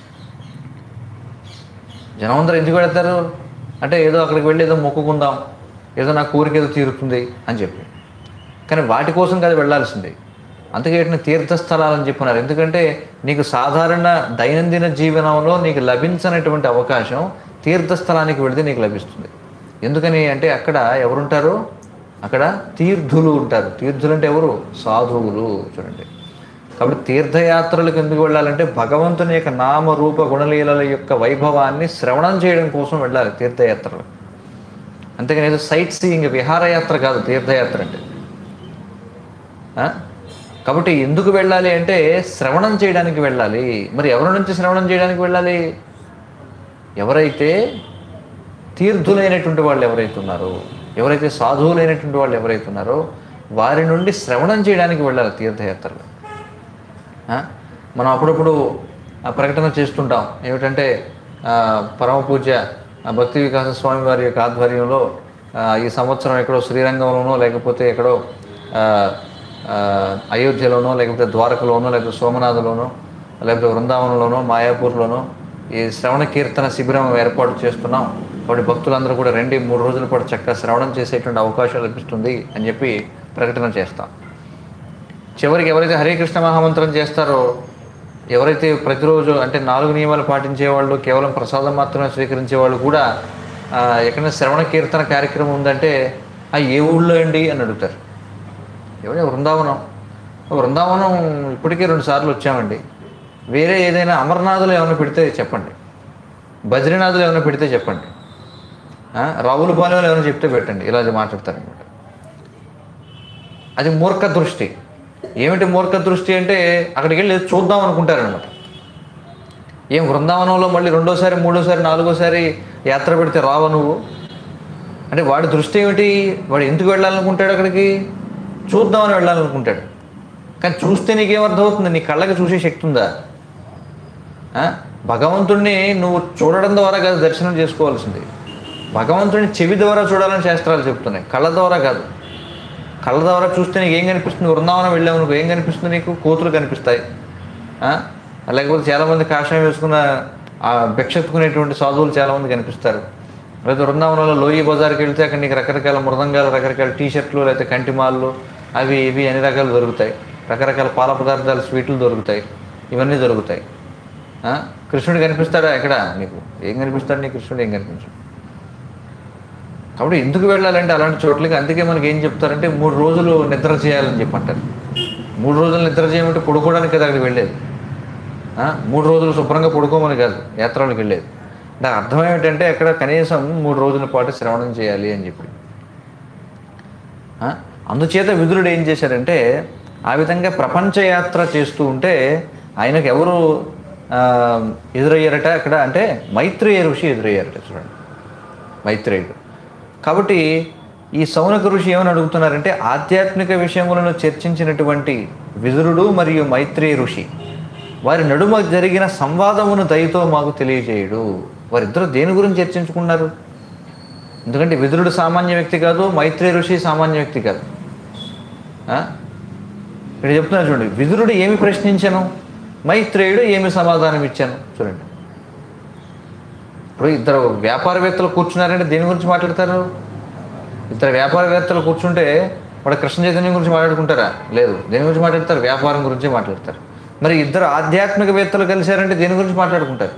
జనం అందరూ ఎందుకు వెళ్తారు అంటే ఏదో అక్కడికి వెళ్ళి ఏదో మొక్కుకుందాం ఏదో నా కోరిక ఏదో తీరుతుంది అని చెప్పి కానీ వాటి కోసం కాదు వెళ్ళాల్సింది అందుకే వీటిని తీర్థస్థలాలు అని చెప్పినారు ఎందుకంటే నీకు సాధారణ దైనందిన జీవనంలో నీకు లభించనటువంటి అవకాశం తీర్థస్థలానికి వెళితే నీకు లభిస్తుంది ఎందుకని అంటే అక్కడ ఎవరుంటారు అక్కడ తీర్థులు ఉంటారు తీర్థులు అంటే ఎవరు సాధువులు చూడండి కాబట్టి తీర్థయాత్రలకు ఎందుకు వెళ్ళాలంటే భగవంతుని యొక్క నామ రూప గుణలీలల యొక్క వైభవాన్ని శ్రవణం చేయడం కోసం వెళ్ళాలి తీర్థయాత్రలు అంతేగాని ఏదో సైట్ సీయింగ్ విహారయాత్ర కాదు తీర్థయాత్ర అంటే ఆ? కాబట్టి ఎందుకు వెళ్ళాలి అంటే శ్రవణం చేయడానికి వెళ్ళాలి మరి ఎవరి నుంచి శ్రవణం చేయడానికి వెళ్ళాలి ఎవరైతే తీర్థులైనటువంటి వాళ్ళు ఎవరైతే ఉన్నారో ఎవరైతే సాధువులైనటువంటి వాళ్ళు ఎవరైతే ఉన్నారో వారి నుండి శ్రవణం చేయడానికి వెళ్ళాలి తీర్థయాత్రలు ఆ? మనం అప్పుడప్పుడు ఆ ప్రకటన చేస్తుంటాం ఏమిటంటే ఆ, పరమ పూజ్య ఆ, భక్తి వికాస స్వామి వారి యొక్క ఆధ్వర్యంలో ఆ, ఈ సంవత్సరం ఎక్కడో శ్రీరంగంలోనో లేకపోతే ఎక్కడో ఆ, ఆ, అయోధ్యలోనో లేకపోతే ద్వారకలోనో లేకపోతే సోమనాథలోనో లేకపోతే వృందావనంలోనో మాయాపూర్లోనో ఈ శ్రవణ కీర్తన శిబిరం ఏర్పాటు చేస్తున్నాం కాబట్టి భక్తులందరూ కూడా రెండు మూడు రోజుల పాటు చక్కగా శ్రవణం చేసేటువంటి అవకాశం లభిస్తుంది అని చెప్పి ప్రకటన చేస్తాం చివరికి ఎవరైతే హరే కృష్ణ మహామంత్రం చేస్తారో ఎవరైతే ప్రతిరోజు అంటే నాలుగు నియమాలు పాటించే వాళ్ళు కేవలం ప్రసాదం మాత్రమే స్వీకరించే వాళ్ళు కూడా ఆ, ఎక్కడైనా శ్రవణ కీర్తన కార్యక్రమం ఉందంటే ఆ ఏ ఊళ్ళో అండి అని అడుగుతారు ఎవరైనా వృందావనం వృందావనం ఇప్పటికే రెండు సార్లు వచ్చామండి వేరే ఏదైనా అమర్నాథులు ఏమైనా పెడితే చెప్పండి బద్రీనాథులు ఏమైనా పెడితే చెప్పండి ఆ, రావులపాలెంలో ఏమైనా చెప్తే పెట్టండి ఇలా మాట్లాడతారనమాట అది మూర్ఖ దృష్టి ఏమిటి మూర్ఖ దృష్టి అంటే అక్కడికి వెళ్ళి చూద్దాం అనుకుంటారనమాట ఏం బృందావనంలో మళ్ళీ రెండోసారి మూడోసారి నాలుగోసారి యాత్ర పెడితే రావా నువ్వు అంటే వాడి దృష్టి ఏమిటి వాడు ఎందుకు వెళ్ళాలనుకుంటాడు అక్కడికి చూద్దామని వెళ్ళాలనుకుంటాడు కానీ చూస్తే నీకేం అర్థమవుతుంది నీ కళ్ళకి చూసే శక్తి ఉందా ఆ? భగవంతుడిని నువ్వు చూడడం ద్వారా కాదు దర్శనం చేసుకోవాల్సింది భగవంతుడిని చెవి ద్వారా చూడాలని శాస్త్రాలు చెప్తున్నాయి కళ్ళ ద్వారా కాదు కళ్ళ ద్వారా చూస్తే నీకు ఏం కనిపిస్తుంది వృందావనం వెళ్ళావు నువ్వు ఏం కనిపిస్తుంది నీకు కోతులు కనిపిస్తాయి ఆ? లేకపోతే చాలామంది కాషాయం వేసుకున్న ఆ భిక్షెత్తుకునేటువంటి సాధువులు చాలామంది కనిపిస్తారు లేదా వృందావనంలో లోయి బజార్కి వెళ్తే అక్కడ నీకు రకరకాల మృదంగాలు రకరకాల టీ షర్ట్లు లేకపోతే కంటిమాళ్ళు అవి ఇవి అన్ని రకాలు దొరుకుతాయి రకరకాల పాల పదార్థాలు స్వీట్లు దొరుకుతాయి ఇవన్నీ దొరుకుతాయి ఆ? కృష్ణుడు కనిపిస్తాడా ఎక్కడ నీకు ఏం కనిపిస్తాడు నీ కృష్ణుడు ఏం కనిపించడు కాబట్టి ఎందుకు వెళ్ళాలంటే అలాంటి చోట్లకి అందుకే మనకి ఏం చెప్తారంటే మూడు రోజులు నిద్ర చేయాలని చెప్పి అంటారు మూడు రోజులు నిద్ర చేయమంటే పడుకోవడానికి కదా అక్కడికి వెళ్ళేది ఆ, మూడు రోజులు శుభ్రంగా పడుకోమని కాదు యాత్రలకు వెళ్ళేది దాని అర్థం ఏమిటంటే అక్కడ కనీసం మూడు రోజుల పాటు శ్రవణం చేయాలి అని చెప్పి ఆ, అందుచేత విదురుడు ఏం చేశారంటే ఆ విధంగా ప్రపంచ యాత్ర చేస్తూ ఉంటే ఆయనకు ఎవరు ఆ, ఎదురయ్యారట అక్కడ అంటే మైత్రేయ ఋషి ఎదురయ్యారట చూడండి మైత్రేయుడు కాబట్టి ఈ సౌనక ఋషి ఏమని అడుగుతున్నారంటే ఆధ్యాత్మిక విషయములను చర్చించినటువంటి విదురుడు మరియు మైత్రేయ ఋషి వారి నడుమ జరిగిన సంవాదమును దయతో మాకు తెలియజేయుడు వారిద్దరూ దేని గురించి చర్చించుకున్నారు ఎందుకంటే విదురుడు సామాన్య వ్యక్తి కాదు మైత్రేయ ఋషి సామాన్య వ్యక్తి కాదు ఆ? ఇక్కడ చెప్తున్నారు చూడండి విదురుడు ఏమి ప్రశ్నించాను మైత్రేయుడు ఏమి సమాధానం ఇచ్చాను చూడండి ఇప్పుడు ఇద్దరు వ్యాపారవేత్తలు కూర్చున్నారంటే దేని గురించి మాట్లాడతారు ఇద్దరు వ్యాపారవేత్తలు కూర్చుంటే వాడు కృష్ణ చైతన్యం గురించి మాట్లాడుకుంటారా లేదు దేని గురించి మాట్లాడతారు వ్యాపారం గురించి మాట్లాడతారు మరి ఇద్దరు ఆధ్యాత్మికవేత్తలు కలిశారంటే దేని గురించి మాట్లాడుకుంటారు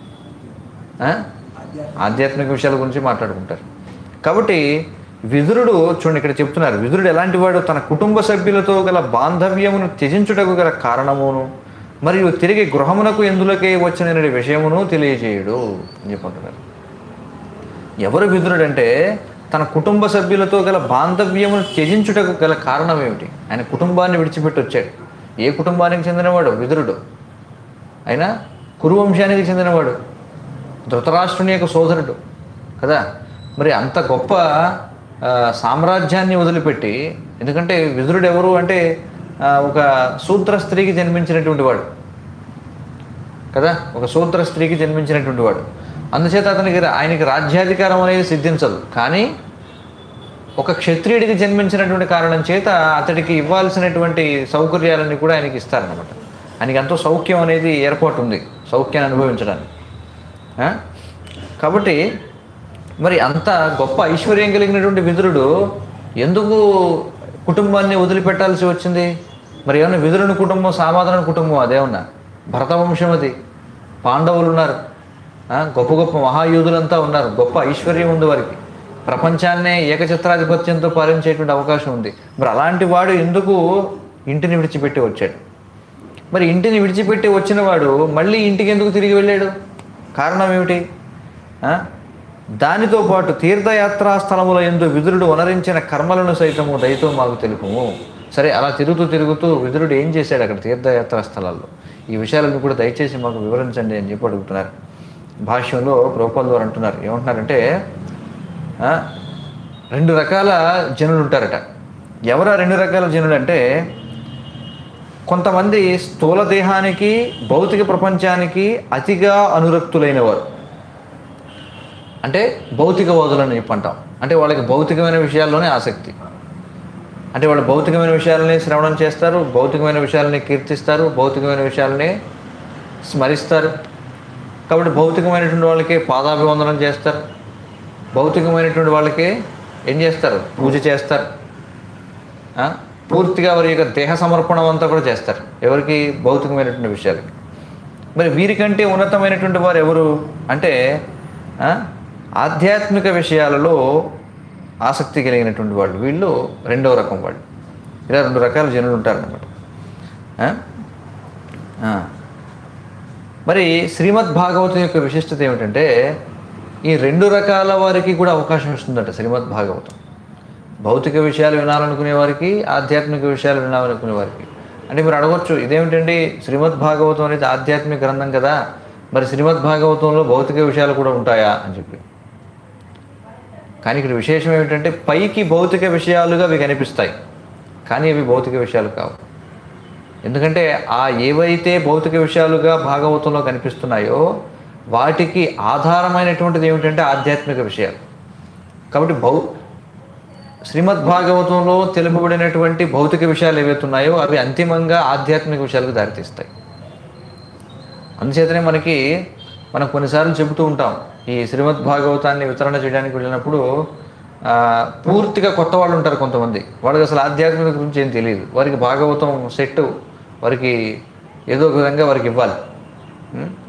ఆ? ఆధ్యాత్మిక విషయాల గురించి మాట్లాడుకుంటారు కాబట్టి విదురుడు చూడండి ఇక్కడ చెప్తున్నారు విదురుడు ఎలాంటి వాడు తన కుటుంబ సభ్యులతో గల బాంధవ్యమును త్యజించుటకు గల కారణమును మరియు తిరిగి గృహమునకు ఎందులకే వచ్చిన విషయమును తెలియజేయుడు అని చెప్పుకుంటున్నారు ఎవరు విదురుడంటే తన కుటుంబ సభ్యులతో గల బాంధవ్యమును త్యజించుటకు గల కారణం ఏమిటి ఆయన కుటుంబాన్ని విడిచిపెట్టి వచ్చాడు ఏ కుటుంబానికి చెందినవాడు విదురుడు ఆయన కురువంశానికి చెందినవాడు ధృతరాష్ట్రుని యొక్క సోదరుడు కదా మరి అంత గొప్ప ఆ, సామ్రాజ్యాన్ని వదిలిపెట్టి ఎందుకంటే విదురుడు ఎవరు అంటే ఆ, ఒక శూద్ర స్త్రీకి జన్మించినటువంటి వాడు కదా ఒక శూద్ర స్త్రీకి జన్మించినటువంటి వాడు అందుచేత అతనికి ఆయనకి రాజ్యాధికారం అనేది సిద్ధించదు కానీ ఒక క్షత్రియుడికి జన్మించినటువంటి కారణం చేత అతడికి ఇవ్వాల్సినటువంటి సౌకర్యాలన్నీ కూడా ఆయనకి ఇస్తారనమాట ఆయనకి ఎంతో సౌఖ్యం అనేది ఏర్పాటు ఉంది సౌఖ్యాన్ని అనుభవించడానికి ఆ? కాబట్టి మరి అంత గొప్ప ఐశ్వర్యం కలిగినటువంటి విదురుడు ఎందుకు కుటుంబాన్ని వదిలిపెట్టాల్సి వచ్చింది మరి ఏమన్నా విదురుని కుటుంబం సామాధాన కుటుంబం అదేమన్నా భరత వంశం అది పాండవులు ఉన్నారు ఆ? గొప్ప గొప్ప మహాయోధులంతా ఉన్నారు గొప్ప ఐశ్వర్యం ఉంది వారికి ప్రపంచాన్నే ఏకఛత్రాధిపత్యంతో పాలించేటువంటి అవకాశం ఉంది మరి అలాంటి వాడు ఎందుకు ఇంటిని విడిచిపెట్టి వచ్చాడు మరి ఇంటిని విడిచిపెట్టి వచ్చిన వాడు మళ్ళీ ఇంటికి ఎందుకు తిరిగి వెళ్ళాడు కారణం ఏమిటి ఆ? దానితో పాటు తీర్థయాత్రా స్థలముల ఎందు విదురుడు వనరించిన కర్మలను సైతము దయతో మాకు తెలుపుము సరే అలా తిరుగుతూ తిరుగుతూ విదురుడు ఏం చేశాడు అక్కడ తీర్థయాత్రా స్థలాల్లో ఈ విషయాలను కూడా దయచేసి మాకు వివరించండి అని చెప్పి అడుగుతున్నారు భాష్యంలో ప్రోపల్ వారు అంటున్నారు ఏమంటున్నారంటే ఆ, రెండు రకాల జనులు ఉంటారట ఎవరు ఆ రెండు రకాల జనులు అంటే కొంతమంది స్థూల దేహానికి భౌతిక ప్రపంచానికి అతిగా అనురక్తులైన వారు అంటే భౌతికవాదులని చెప్పి అంటాం అంటే వాళ్ళకి భౌతికమైన విషయాల్లోనే ఆసక్తి అంటే వాళ్ళు భౌతికమైన విషయాలని శ్రవణం చేస్తారు భౌతికమైన విషయాలని కీర్తిస్తారు భౌతికమైన విషయాలని స్మరిస్తారు కాబట్టి భౌతికమైనటువంటి వాళ్ళకి పాదాభివందనం చేస్తారు భౌతికమైనటువంటి వాళ్ళకి ఏం చేస్తారు పూజ చేస్తారు ఆ? పూర్తిగా వారి యొక్క దేహ సమర్పణం అంతా కూడా చేస్తారు ఎవరికి భౌతికమైనటువంటి విషయాలకి మరి వీరికంటే ఉన్నతమైనటువంటి వారు ఎవరు అంటే ఆ? ఆధ్యాత్మిక విషయాలలో ఆసక్తి కలిగినటువంటి వాళ్ళు వీళ్ళు రెండవ రకం వాళ్ళు ఇలా రెండు రకాల జనులు ఉంటారన్నమాట ఆ? ఆ. మరి శ్రీమద్ భాగవతం యొక్క విశిష్టత ఏమిటంటే ఈ రెండు రకాల వారికి కూడా అవకాశం ఇస్తుందట శ్రీమద్ భాగవతం భౌతిక విషయాలు వినాలనుకునే వారికి ఆధ్యాత్మిక విషయాలు వినాలనుకునే వారికి అంటే మీరు అడగొచ్చు ఇదేమిటండి శ్రీమద్ భాగవతం అనేది ఆధ్యాత్మిక గ్రంథం కదా మరి శ్రీమద్ భాగవతంలో భౌతిక విషయాలు కూడా ఉంటాయా అని చెప్పి కానీ ఇక్కడ విశేషం ఏమిటంటే పైకి భౌతిక విషయాలుగా అవి కనిపిస్తాయి కానీ అవి భౌతిక విషయాలు కావు ఎందుకంటే ఆ ఏవైతే భౌతిక విషయాలుగా భాగవతంలో కనిపిస్తున్నాయో వాటికి ఆధారమైనటువంటిది ఏమిటంటే ఆధ్యాత్మిక విషయాలు కాబట్టి భౌ శ్రీమద్ భాగవతంలో తెలుపబడినటువంటి భౌతిక విషయాలు ఏవైతే ఉన్నాయో అవి అంతిమంగా ఆధ్యాత్మిక విషయాలకు దారితీస్తాయి అందుచేతనే మనకి మనం కొన్నిసార్లు చెబుతూ ఉంటాం ఈ శ్రీమద్ భాగవతాన్ని వితరణ చేయడానికి వెళ్ళినప్పుడు ఆ, పూర్తిగా కొత్త వాళ్ళు ఉంటారు కొంతమంది వాళ్ళకి అసలు ఆధ్యాత్మిక గురించి ఏం తెలియదు వారికి భాగవతం సెట్ వారికి ఏదో ఒక విధంగా వారికి ఇవ్వాలి ఉం?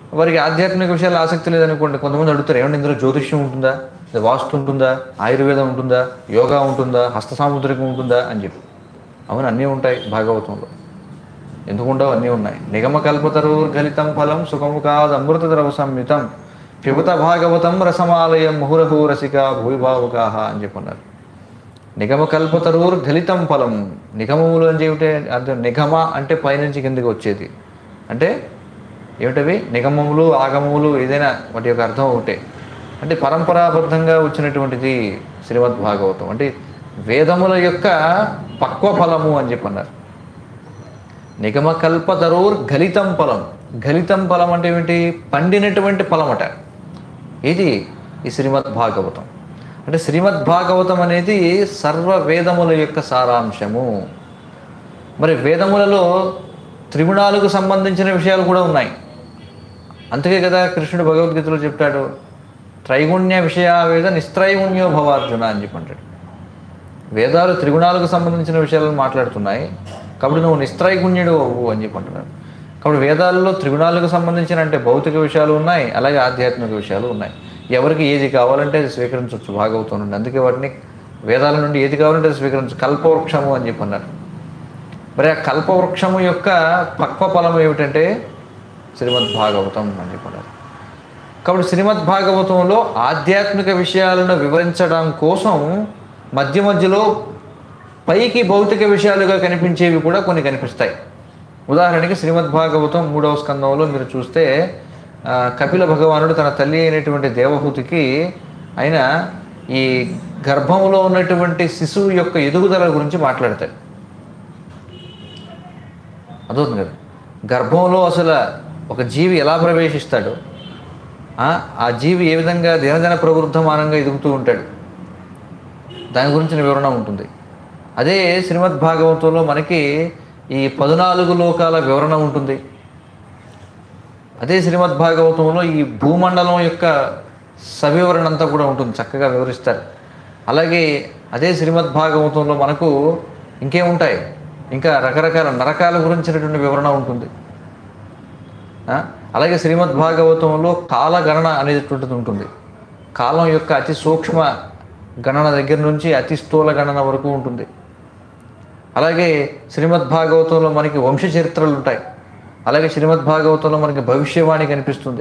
వారికి ఆధ్యాత్మిక విషయాలు ఆసక్తి లేదనుకోండి కొంతమంది అడుగుతారు ఏమంటే ఇందులో జ్యోతిష్యం ఉంటుందా లేదా వాస్తు ఉంటుందా ఆయుర్వేదం ఉంటుందా యోగా ఉంటుందా హస్త సాముద్రికం ఉంటుందా అని చెప్పి అవును అన్నీ ఉంటాయి భాగవతంలో ఎందుకు ఉండవు అన్నీ ఉన్నాయి నిగమ కల్పతరు గలితం ఫలం సుఖము కాదు అమృత ద్రవ సంయుతం పిబత భాగవతం రసమాలయం ముహురహు రసిక భూవిభావుకాహ అని చెప్పన్నారు నిగమ కల్పతరూర్ గలితం ఫలం నిగమములు అని చెబితే అర్థం నిగమ అంటే పైనుంచి కిందకి వచ్చేది అంటే ఏమిటవి నిగమములు ఆగమములు ఏదైనా వాటి యొక్క అర్థం ఒకటే అంటే పరంపరాబద్ధంగా వచ్చినటువంటిది శ్రీమద్ భాగవతం అంటే వేదముల యొక్క పక్వ ఫలము అని చెప్పన్నారు నిగమ కల్పతరూర్ గలితం ఫలం గలితం ఫలం అంటే ఏమిటి పండినటువంటి ఫలమట ఇది ఈ శ్రీమద్ భాగవతం అంటే శ్రీమద్ భాగవతం అనేది సర్వ వేదముల యొక్క సారాంశము మరి వేదములలో త్రిగుణాలకు సంబంధించిన విషయాలు కూడా ఉన్నాయి అందుకే కదా కృష్ణుడు భగవద్గీతలో చెప్తాడు త్రైగుణ్య విషయావేద నిస్త్రైగుణ్యో భవార్జున అని చెప్పి అంటాడు వేదాలు త్రిగుణాలకు సంబంధించిన విషయాలను మాట్లాడుతున్నాయి కాబట్టి నువ్వు నిస్త్రైగుణ్యుడు అవ్వు అని చెప్పి అంటున్నాడు కాబట్టి వేదాల్లో త్రిగుణాలకు సంబంధించిన అంటే భౌతిక విషయాలు ఉన్నాయి అలాగే ఆధ్యాత్మిక విషయాలు ఉన్నాయి ఎవరికి ఏది కావాలంటే అది స్వీకరించవచ్చు భాగవతం నుండి అందుకే వాటిని వేదాల నుండి ఏది కావాలంటే అది స్వీకరించు కల్పవృక్షము అని చెప్పి అన్నారు మరి ఆ కల్పవృక్షము యొక్క పక్వ ఫలం ఏమిటంటే శ్రీమద్ భాగవతం అని చెప్పారు కాబట్టి శ్రీమద్ భాగవతంలో ఆధ్యాత్మిక విషయాలను వివరించడం కోసం మధ్య మధ్యలో పైకి భౌతిక విషయాలుగా కనిపించేవి కూడా కొన్ని కనిపిస్తాయి ఉదాహరణకి శ్రీమద్ భాగవతం మూడవ స్కందంలో మీరు చూస్తే ఆ, కపిల భగవానుడు తన తల్లి అయినటువంటి దేవహూతికి ఆయన ఈ గర్భంలో ఉన్నటువంటి శిశువు యొక్క ఎదుగుదల గురించి మాట్లాడతాడు అదవుతుంది కదా గర్భంలో అసలు ఒక జీవి ఎలా ప్రవేశిస్తాడు ఆ, ఆ జీవి ఏ విధంగా దినదిన ప్రవృద్ధమానంగా ఎదుగుతూ ఉంటాడు దాని గురించిన వివరణ ఉంటుంది అదే శ్రీమద్ భాగవతంలో మనకి ఈ పద్నాలుగు లోకాల వివరణ ఉంటుంది అదే శ్రీమద్ భాగవతంలో ఈ భూమండలం యొక్క సవివరణ అంతా కూడా ఉంటుంది చక్కగా వివరిస్తారు అలాగే అదే శ్రీమద్ భాగవతంలో మనకు ఇంకేముంటాయి ఇంకా రకరకాల నరకాల గురించినటువంటి వివరణ ఉంటుంది ఆ? అలాగే శ్రీమద్ భాగవతంలో కాలగణన అనేటువంటిది ఉంటుంది కాలం యొక్క అతి సూక్ష్మ గణన దగ్గర నుంచి అతి స్థూల గణన వరకు ఉంటుంది అలాగే శ్రీమద్ భాగవతంలో మనకి వంశ చరిత్రలు ఉంటాయి అలాగే శ్రీమద్ భాగవతంలో మనకి భవిష్యవాణి కనిపిస్తుంది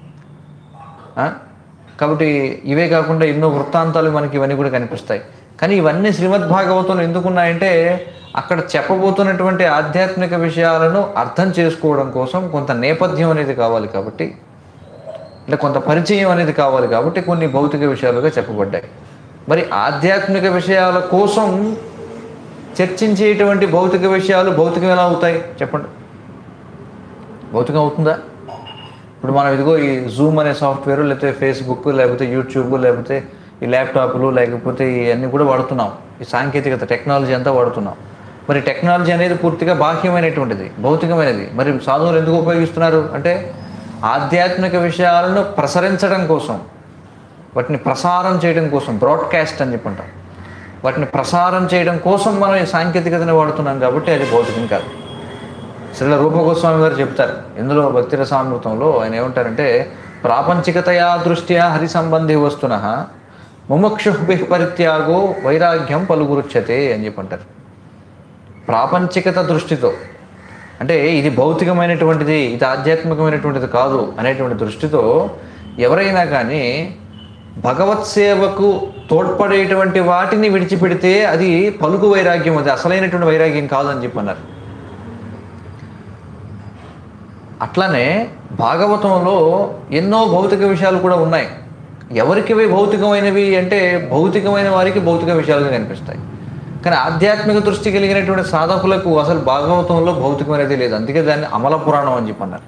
ఆ? కాబట్టి ఇవే కాకుండా ఎన్నో వృత్తాంతాలు మనకి ఇవన్నీ కూడా కనిపిస్తాయి కానీ ఇవన్నీ శ్రీమద్ భాగవతంలో ఎందుకున్నాయంటే అక్కడ చెప్పబోతున్నటువంటి ఆధ్యాత్మిక విషయాలను అర్థం చేసుకోవడం కోసం కొంత నేపథ్యం అనేది కావాలి కాబట్టి అంటే కొంత పరిచయం అనేది కావాలి కాబట్టి కొన్ని భౌతిక విషయాలుగా చెప్పబడ్డాయి మరి ఆధ్యాత్మిక విషయాల కోసం చర్చించేటువంటి భౌతిక విషయాలు భౌతికం ఎలా అవుతాయి చెప్పండి భౌతికం అవుతుందా ఇప్పుడు మనం ఇదిగో ఈ జూమ్ అనే సాఫ్ట్వేర్ లేకపోతే ఫేస్బుక్ లేకపోతే యూట్యూబ్ లేకపోతే ఈ ల్యాప్టాప్లు లేకపోతే ఇవన్నీ కూడా వాడుతున్నాం ఈ సాంకేతికత టెక్నాలజీ అంతా వాడుతున్నాం మరి టెక్నాలజీ అనేది పూర్తిగా బాహ్యమైనటువంటిది భౌతికమైనది మరి సాధువులు ఎందుకు ఉపయోగిస్తున్నారు అంటే ఆధ్యాత్మిక విషయాలను ప్రసరించడం కోసం వాటిని ప్రసారం చేయడం కోసం బ్రాడ్కాస్ట్ అని చెప్పంటాం వాటిని ప్రసారం చేయడం కోసం మనం ఈ సాంకేతికతని వాడుతున్నాం కాబట్టి అది భౌతికం కాదు శ్రీల రూపగోస్వామి గారు చెప్తారు ఇందులో భక్తి రసామృతంలో ఆయన ఏమంటారంటే ప్రాపంచికతయా దృష్ట్యా హరి సంబంధి వస్తున ముముక్షుభి పరిత్యాగో వైరాగ్యం పలుగురుచ్చతే అని చెప్పంటారు ప్రాపంచికత దృష్టితో అంటే ఇది భౌతికమైనటువంటిది ఇది ఆధ్యాత్మికమైనటువంటిది కాదు అనేటువంటి దృష్టితో ఎవరైనా కానీ భగవత్ సేవకు తోడ్పడేటువంటి వాటిని విడిచిపెడితే అది పలుకు వైరాగ్యం అది అసలైనటువంటి వైరాగ్యం కాదని చెప్పన్నారు అట్లానే భాగవతంలో ఎన్నో భౌతిక విషయాలు కూడా ఉన్నాయి ఎవరికి ఇవి భౌతికమైనవి అంటే భౌతికమైన వారికి భౌతిక విషయాలుగా కనిపిస్తాయి కానీ ఆధ్యాత్మిక దృష్టి కలిగినటువంటి సాధకులకు అసలు భాగవతంలో భౌతికమైనది లేదు అందుకే దాన్ని అమల పురాణం అని చెప్పన్నారు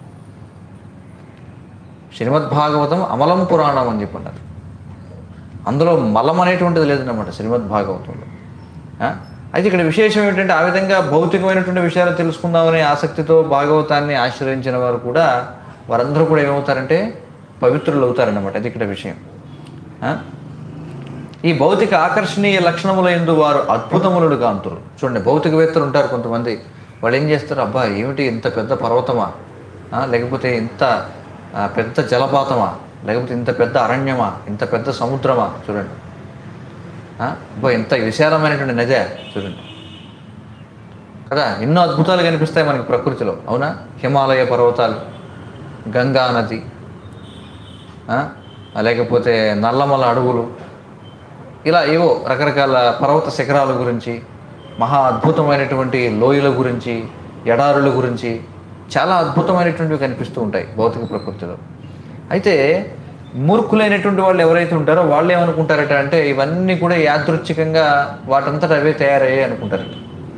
శ్రీమద్ భాగవతం అమలం పురాణం అని చెప్పన్నారు అందులో మలం అనేటువంటిది లేదన్నమాట శ్రీమద్ భాగవతంలో ఆ? అయితే ఇక్కడ విశేషం ఏంటంటే ఆ విధంగా భౌతికమైనటువంటి విషయాలు తెలుసుకుందామనే ఆసక్తితో భాగవతాన్ని ఆశ్రయించిన వారు కూడా వారందరూ కూడా ఏమవుతారంటే పవిత్రులు అవుతారన్నమాట అది ఇక్కడ విషయం ఆ? ఈ భౌతిక ఆకర్షణీయ లక్షణముల ఎందు వారు అద్భుతములుడు కాంతులు చూడండి భౌతికవేత్తలు ఉంటారు కొంతమంది వాళ్ళు ఏం చేస్తారు అబ్బా ఏమిటి ఇంత పెద్ద పర్వతమా ఆ, లేకపోతే ఇంత ఆ, పెద్ద జలపాతమా లేకపోతే ఇంత పెద్ద అరణ్యమా ఇంత పెద్ద సముద్రమా చూడండి ఆ, అబ్బో ఇంత విశాలమైనటువంటి నదే చూడండి కదా ఎన్నో అద్భుతాలు కనిపిస్తాయి మనకి ప్రకృతిలో అవునా హిమాలయ పర్వతాలు గంగా నది ఆ, లేకపోతే నల్లమల అడవులు ఇలా ఏవో రకరకాల పర్వత శిఖరాల గురించి మహా అద్భుతమైనటువంటి లోయల గురించి ఎడారుల గురించి చాలా అద్భుతమైనటువంటివి కనిపిస్తూ ఉంటాయి భౌతిక ప్రకృతిలో అయితే మూర్ఖులైనటువంటి వాళ్ళు ఎవరైతే ఉంటారో వాళ్ళు ఏమనుకుంటారట అంటే ఇవన్నీ కూడా యాదృచ్ఛికంగా వాటంతట అవే తయారయ్యాయి అనుకుంటారట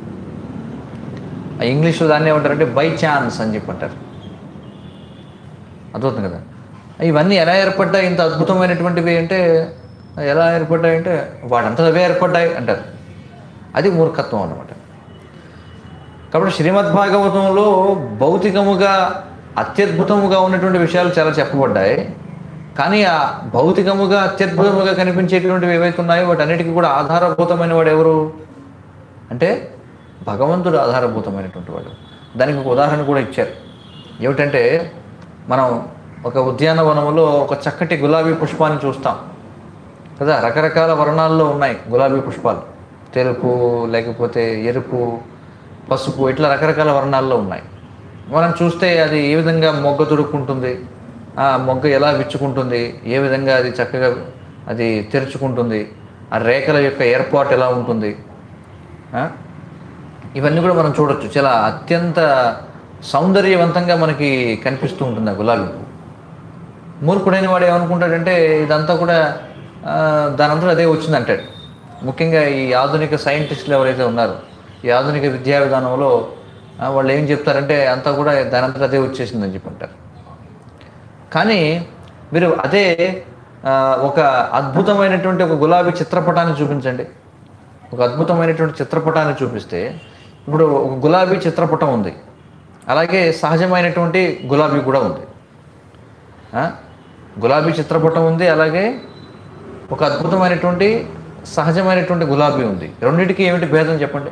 ఆ ఇంగ్లీష్లో దాన్ని ఏమంటారంటే బై ఛాన్స్ అని చెప్పి అంటారు అర్థమవుతుంది కదా ఇవన్నీ ఎలా ఏర్పడ్డాయి ఇంత అద్భుతమైనటువంటివి అంటే ఎలా ఏర్పడ్డాయి అంటే వాడంతా అవే ఏర్పడ్డాయి అంటారు అది మూర్ఖత్వం అన్నమాట కాబట్టి శ్రీమద్ భాగవతంలో భౌతికముగా అత్యద్భుతముగా ఉన్నటువంటి విషయాలు చాలా చెప్పబడ్డాయి కానీ ఆ భౌతికముగా అత్యద్భుతముగా కనిపించేటువంటివి ఏవైతే ఉన్నాయో వాటన్నిటికీ కూడా ఆధారభూతమైన వాడు ఎవరు అంటే భగవంతుడు ఆధారభూతమైనటువంటి వాడు దానికి ఒక ఉదాహరణ కూడా ఇచ్చారు ఏమిటంటే మనం ఒక ఉద్యానవనంలో ఒక చక్కటి గులాబీ పుష్పాన్ని చూస్తాం కదా రకరకాల వర్ణాల్లో ఉన్నాయి గులాబీ పుష్పాలు తెలుపు లేకపోతే ఎరుపు పసుపు ఇట్లా రకరకాల వర్ణాల్లో ఉన్నాయి మనం చూస్తే అది ఏ విధంగా మొగ్గ తుడుక్కుంటుంది ఆ మొగ్గ ఎలా విచ్చుకుంటుంది ఏ విధంగా అది చక్కగా అది తెరుచుకుంటుంది ఆ రేఖల యొక్క ఏర్పాటు ఎలా ఉంటుంది ఆ? ఇవన్నీ కూడా మనం చూడొచ్చు చాలా అత్యంత సౌందర్యవంతంగా మనకి కనిపిస్తూ ఉంటుంది ఆ గులాబీ పువ్వు మూర్ఖుడైన వాడు ఏమనుకుంటాడంటే ఇదంతా కూడా ఆ, దానంతా అదే వచ్చింది అంటాడు ముఖ్యంగా ఈ ఆధునిక సైంటిస్టులు ఎవరైతే ఉన్నారో ఈ ఆధునిక విద్యా విధానంలో ఆ, వాళ్ళు ఏం చెప్తారంటే అంతా కూడా దానంతా అదే వచ్చేసిందని చెప్పి అంటారు కానీ మీరు అదే ఆ, ఒక అద్భుతమైనటువంటి ఒక గులాబీ చిత్రపటాన్ని చూపించండి ఒక అద్భుతమైనటువంటి చిత్రపటాన్ని చూపిస్తే ఇప్పుడు ఒక గులాబీ చిత్రపటం ఉంది అలాగే సహజమైనటువంటి గులాబీ కూడా ఉంది ఆ? గులాబీ చిత్రపటం ఉంది అలాగే ఒక అద్భుతమైనటువంటి సహజమైనటువంటి గులాబీ ఉంది రెండింటికి ఏమిటి భేదం చెప్పండి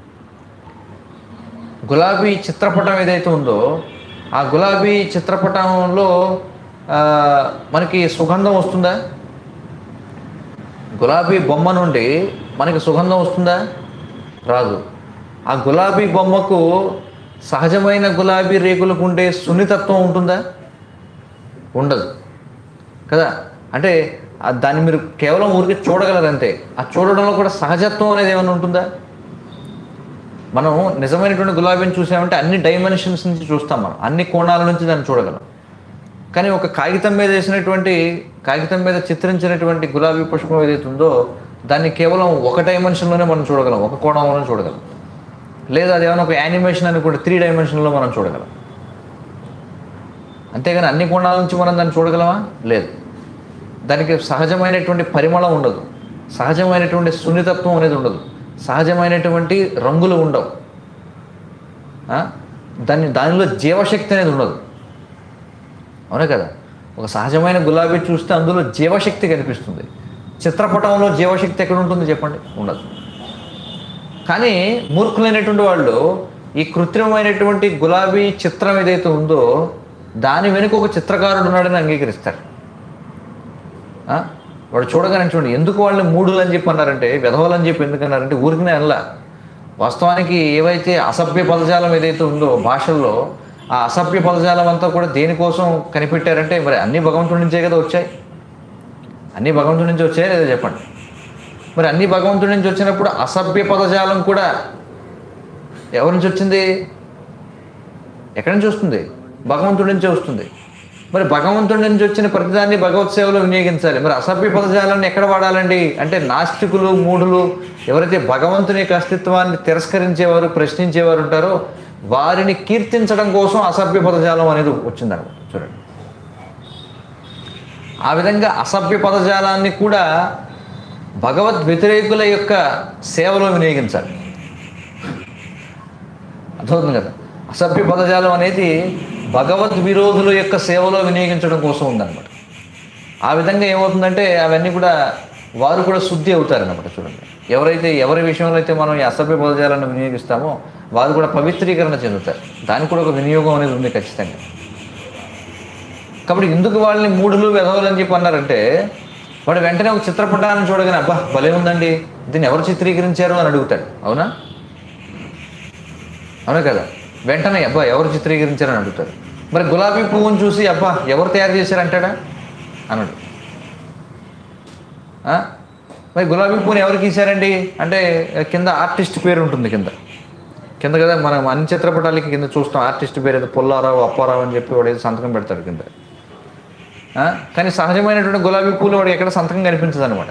గులాబీ చిత్రపటం ఏదైతే ఉందో ఆ గులాబీ చిత్రపటంలో ఆ, మనకి సుగంధం వస్తుందా గులాబీ బొమ్మ నుండి మనకి సుగంధం వస్తుందా రాదు ఆ గులాబీ బొమ్మకు సహజమైన గులాబీ రేకులకు ఉండే సున్నితత్వం ఉంటుందా ఉండదు కదా అంటే ఆ దాన్ని మీరు కేవలం ఊరికి చూడగలరంతే ఆ చూడడంలో కూడా సహజత్వం అనేది ఏమైనా ఉంటుందా మనం నిజమైనటువంటి గులాబీని చూసామంటే అన్ని డైమెన్షన్స్ నుంచి చూస్తాం మనం అన్ని కోణాల నుంచి దాన్ని చూడగలం కానీ ఒక కాగితం మీద వేసినటువంటి కాగితం మీద చిత్రించినటువంటి గులాబీ పుష్పం ఏదైతే ఉందో దాన్ని కేవలం ఒక డైమెన్షన్లోనే మనం చూడగలం ఒక కోణంలోనే చూడగలం లేదా అది ఏమైనా ఒక యానిమేషన్ అని కూడా త్రీ డైమెన్షన్లో మనం చూడగలం అంతేగాని అన్ని కోణాల నుంచి మనం దాన్ని చూడగలమా లేదు దానికి సహజమైనటువంటి పరిమళం ఉండదు సహజమైనటువంటి సున్నితత్వం అనేది ఉండదు సహజమైనటువంటి రంగులు ఉండవు ఆ? దాన్ని దానిలో జీవశక్తి అనేది ఉండదు అవునా కదా ఒక సహజమైన గులాబీ చూస్తే అందులో జీవశక్తి కనిపిస్తుంది చిత్రపటంలో జీవశక్తి ఎక్కడ ఉంటుంది చెప్పండి ఉండదు కానీ మూర్ఖులైనటువంటి వాళ్ళు ఈ కృత్రిమమైనటువంటి గులాబీ చిత్రం ఏదైతే ఉందో దాని వెనుక ఒక చిత్రకారుడు ఉన్నాడని అంగీకరిస్తారు ఆ? వాడు చూడగానే చూడండి ఎందుకు వాళ్ళని మూడులు అని చెప్పి అన్నారంటే విధవలు అని చెప్పి ఎందుకు అన్నారంటే ఊరికినే అనలా వాస్తవానికి ఏవైతే అసభ్య పదజాలం ఏదైతే ఉందో భాషల్లో ఆ అసభ్య పదజాలం అంతా కూడా దేనికోసం కనిపెట్టారంటే మరి అన్ని భగవంతుడి నుంచే కదా వచ్చాయి అన్ని భగవంతుడి నుంచి వచ్చాయా లేదా చెప్పండి మరి అన్ని భగవంతుడి నుంచి వచ్చినప్పుడు అసభ్య పదజాలం కూడా ఎవరి నుంచి వచ్చింది ఎక్కడి నుంచి వస్తుంది భగవంతుడి నుంచే వస్తుంది మరి భగవంతుడి నుంచి వచ్చిన ప్రతిదాన్ని భగవత్ సేవలో వినియోగించాలి మరి అసభ్య పదజాలాన్ని ఎక్కడ వాడాలండి అంటే నాస్తికులు మూఢులు ఎవరైతే భగవంతుని యొక్క అస్తిత్వాన్ని తిరస్కరించేవారు ప్రశ్నించేవారు ఉంటారో వారిని కీర్తించడం కోసం అసభ్య పదజాలం అనేది వచ్చిందన్నమాట చూడండి ఆ విధంగా అసభ్య పదజాలాన్ని కూడా భగవద్ వ్యతిరేకుల యొక్క సేవలో వినియోగించాలి అర్థమవుతుంది కదా అసభ్య పదజాలం అనేది భగవద్ విరోధుల యొక్క సేవలో వినియోగించడం కోసం ఉందన్నమాట ఆ విధంగా ఏమవుతుందంటే అవన్నీ కూడా వారు కూడా శుద్ధి అవుతారన్నమాట చూడండి ఎవరైతే ఎవరి విషయంలో అయితే మనం ఈ అసభ్య పదజాలను వినియోగిస్తామో వారు కూడా పవిత్రీకరణ చెందుతారు దానికి కూడా ఒక వినియోగం అనేది ఉంది ఖచ్చితంగా కాబట్టి ఎందుకు వాళ్ళని మూడులు వెధవలు అని చెప్పి అన్నారంటే వాడు వెంటనే ఒక చిత్రపటాన్ని చూడగానే అబ్బా భలే ఉందండి దీన్ని ఎవరు చిత్రీకరించారు అని అడుగుతాడు అవునా అవునా కదా వెంటనే అబ్బా ఎవరు చిత్రీకరించారని అడుగుతాడు మరి గులాబీ పువ్వును చూసి అబ్బా ఎవరు తయారు చేశారంటాడా అన్నాడు ఆ? మరి గులాబీ పువ్వుని ఎవరికి ఇచ్చారండి అంటే కింద ఆర్టిస్ట్ పేరు ఉంటుంది కింద కింద కదా మనం అన్ని చిత్రపటాలకి కింద చూస్తాం ఆర్టిస్ట్ పేరు ఏదో పుల్లారావు అప్పారావు అని చెప్పి వాడు ఏదో సంతకం పెడతాడు కింద ఆ? కానీ సహజమైనటువంటి గులాబీ పూలు వాడికి ఎక్కడ సంతకం కనిపించదు అనమాట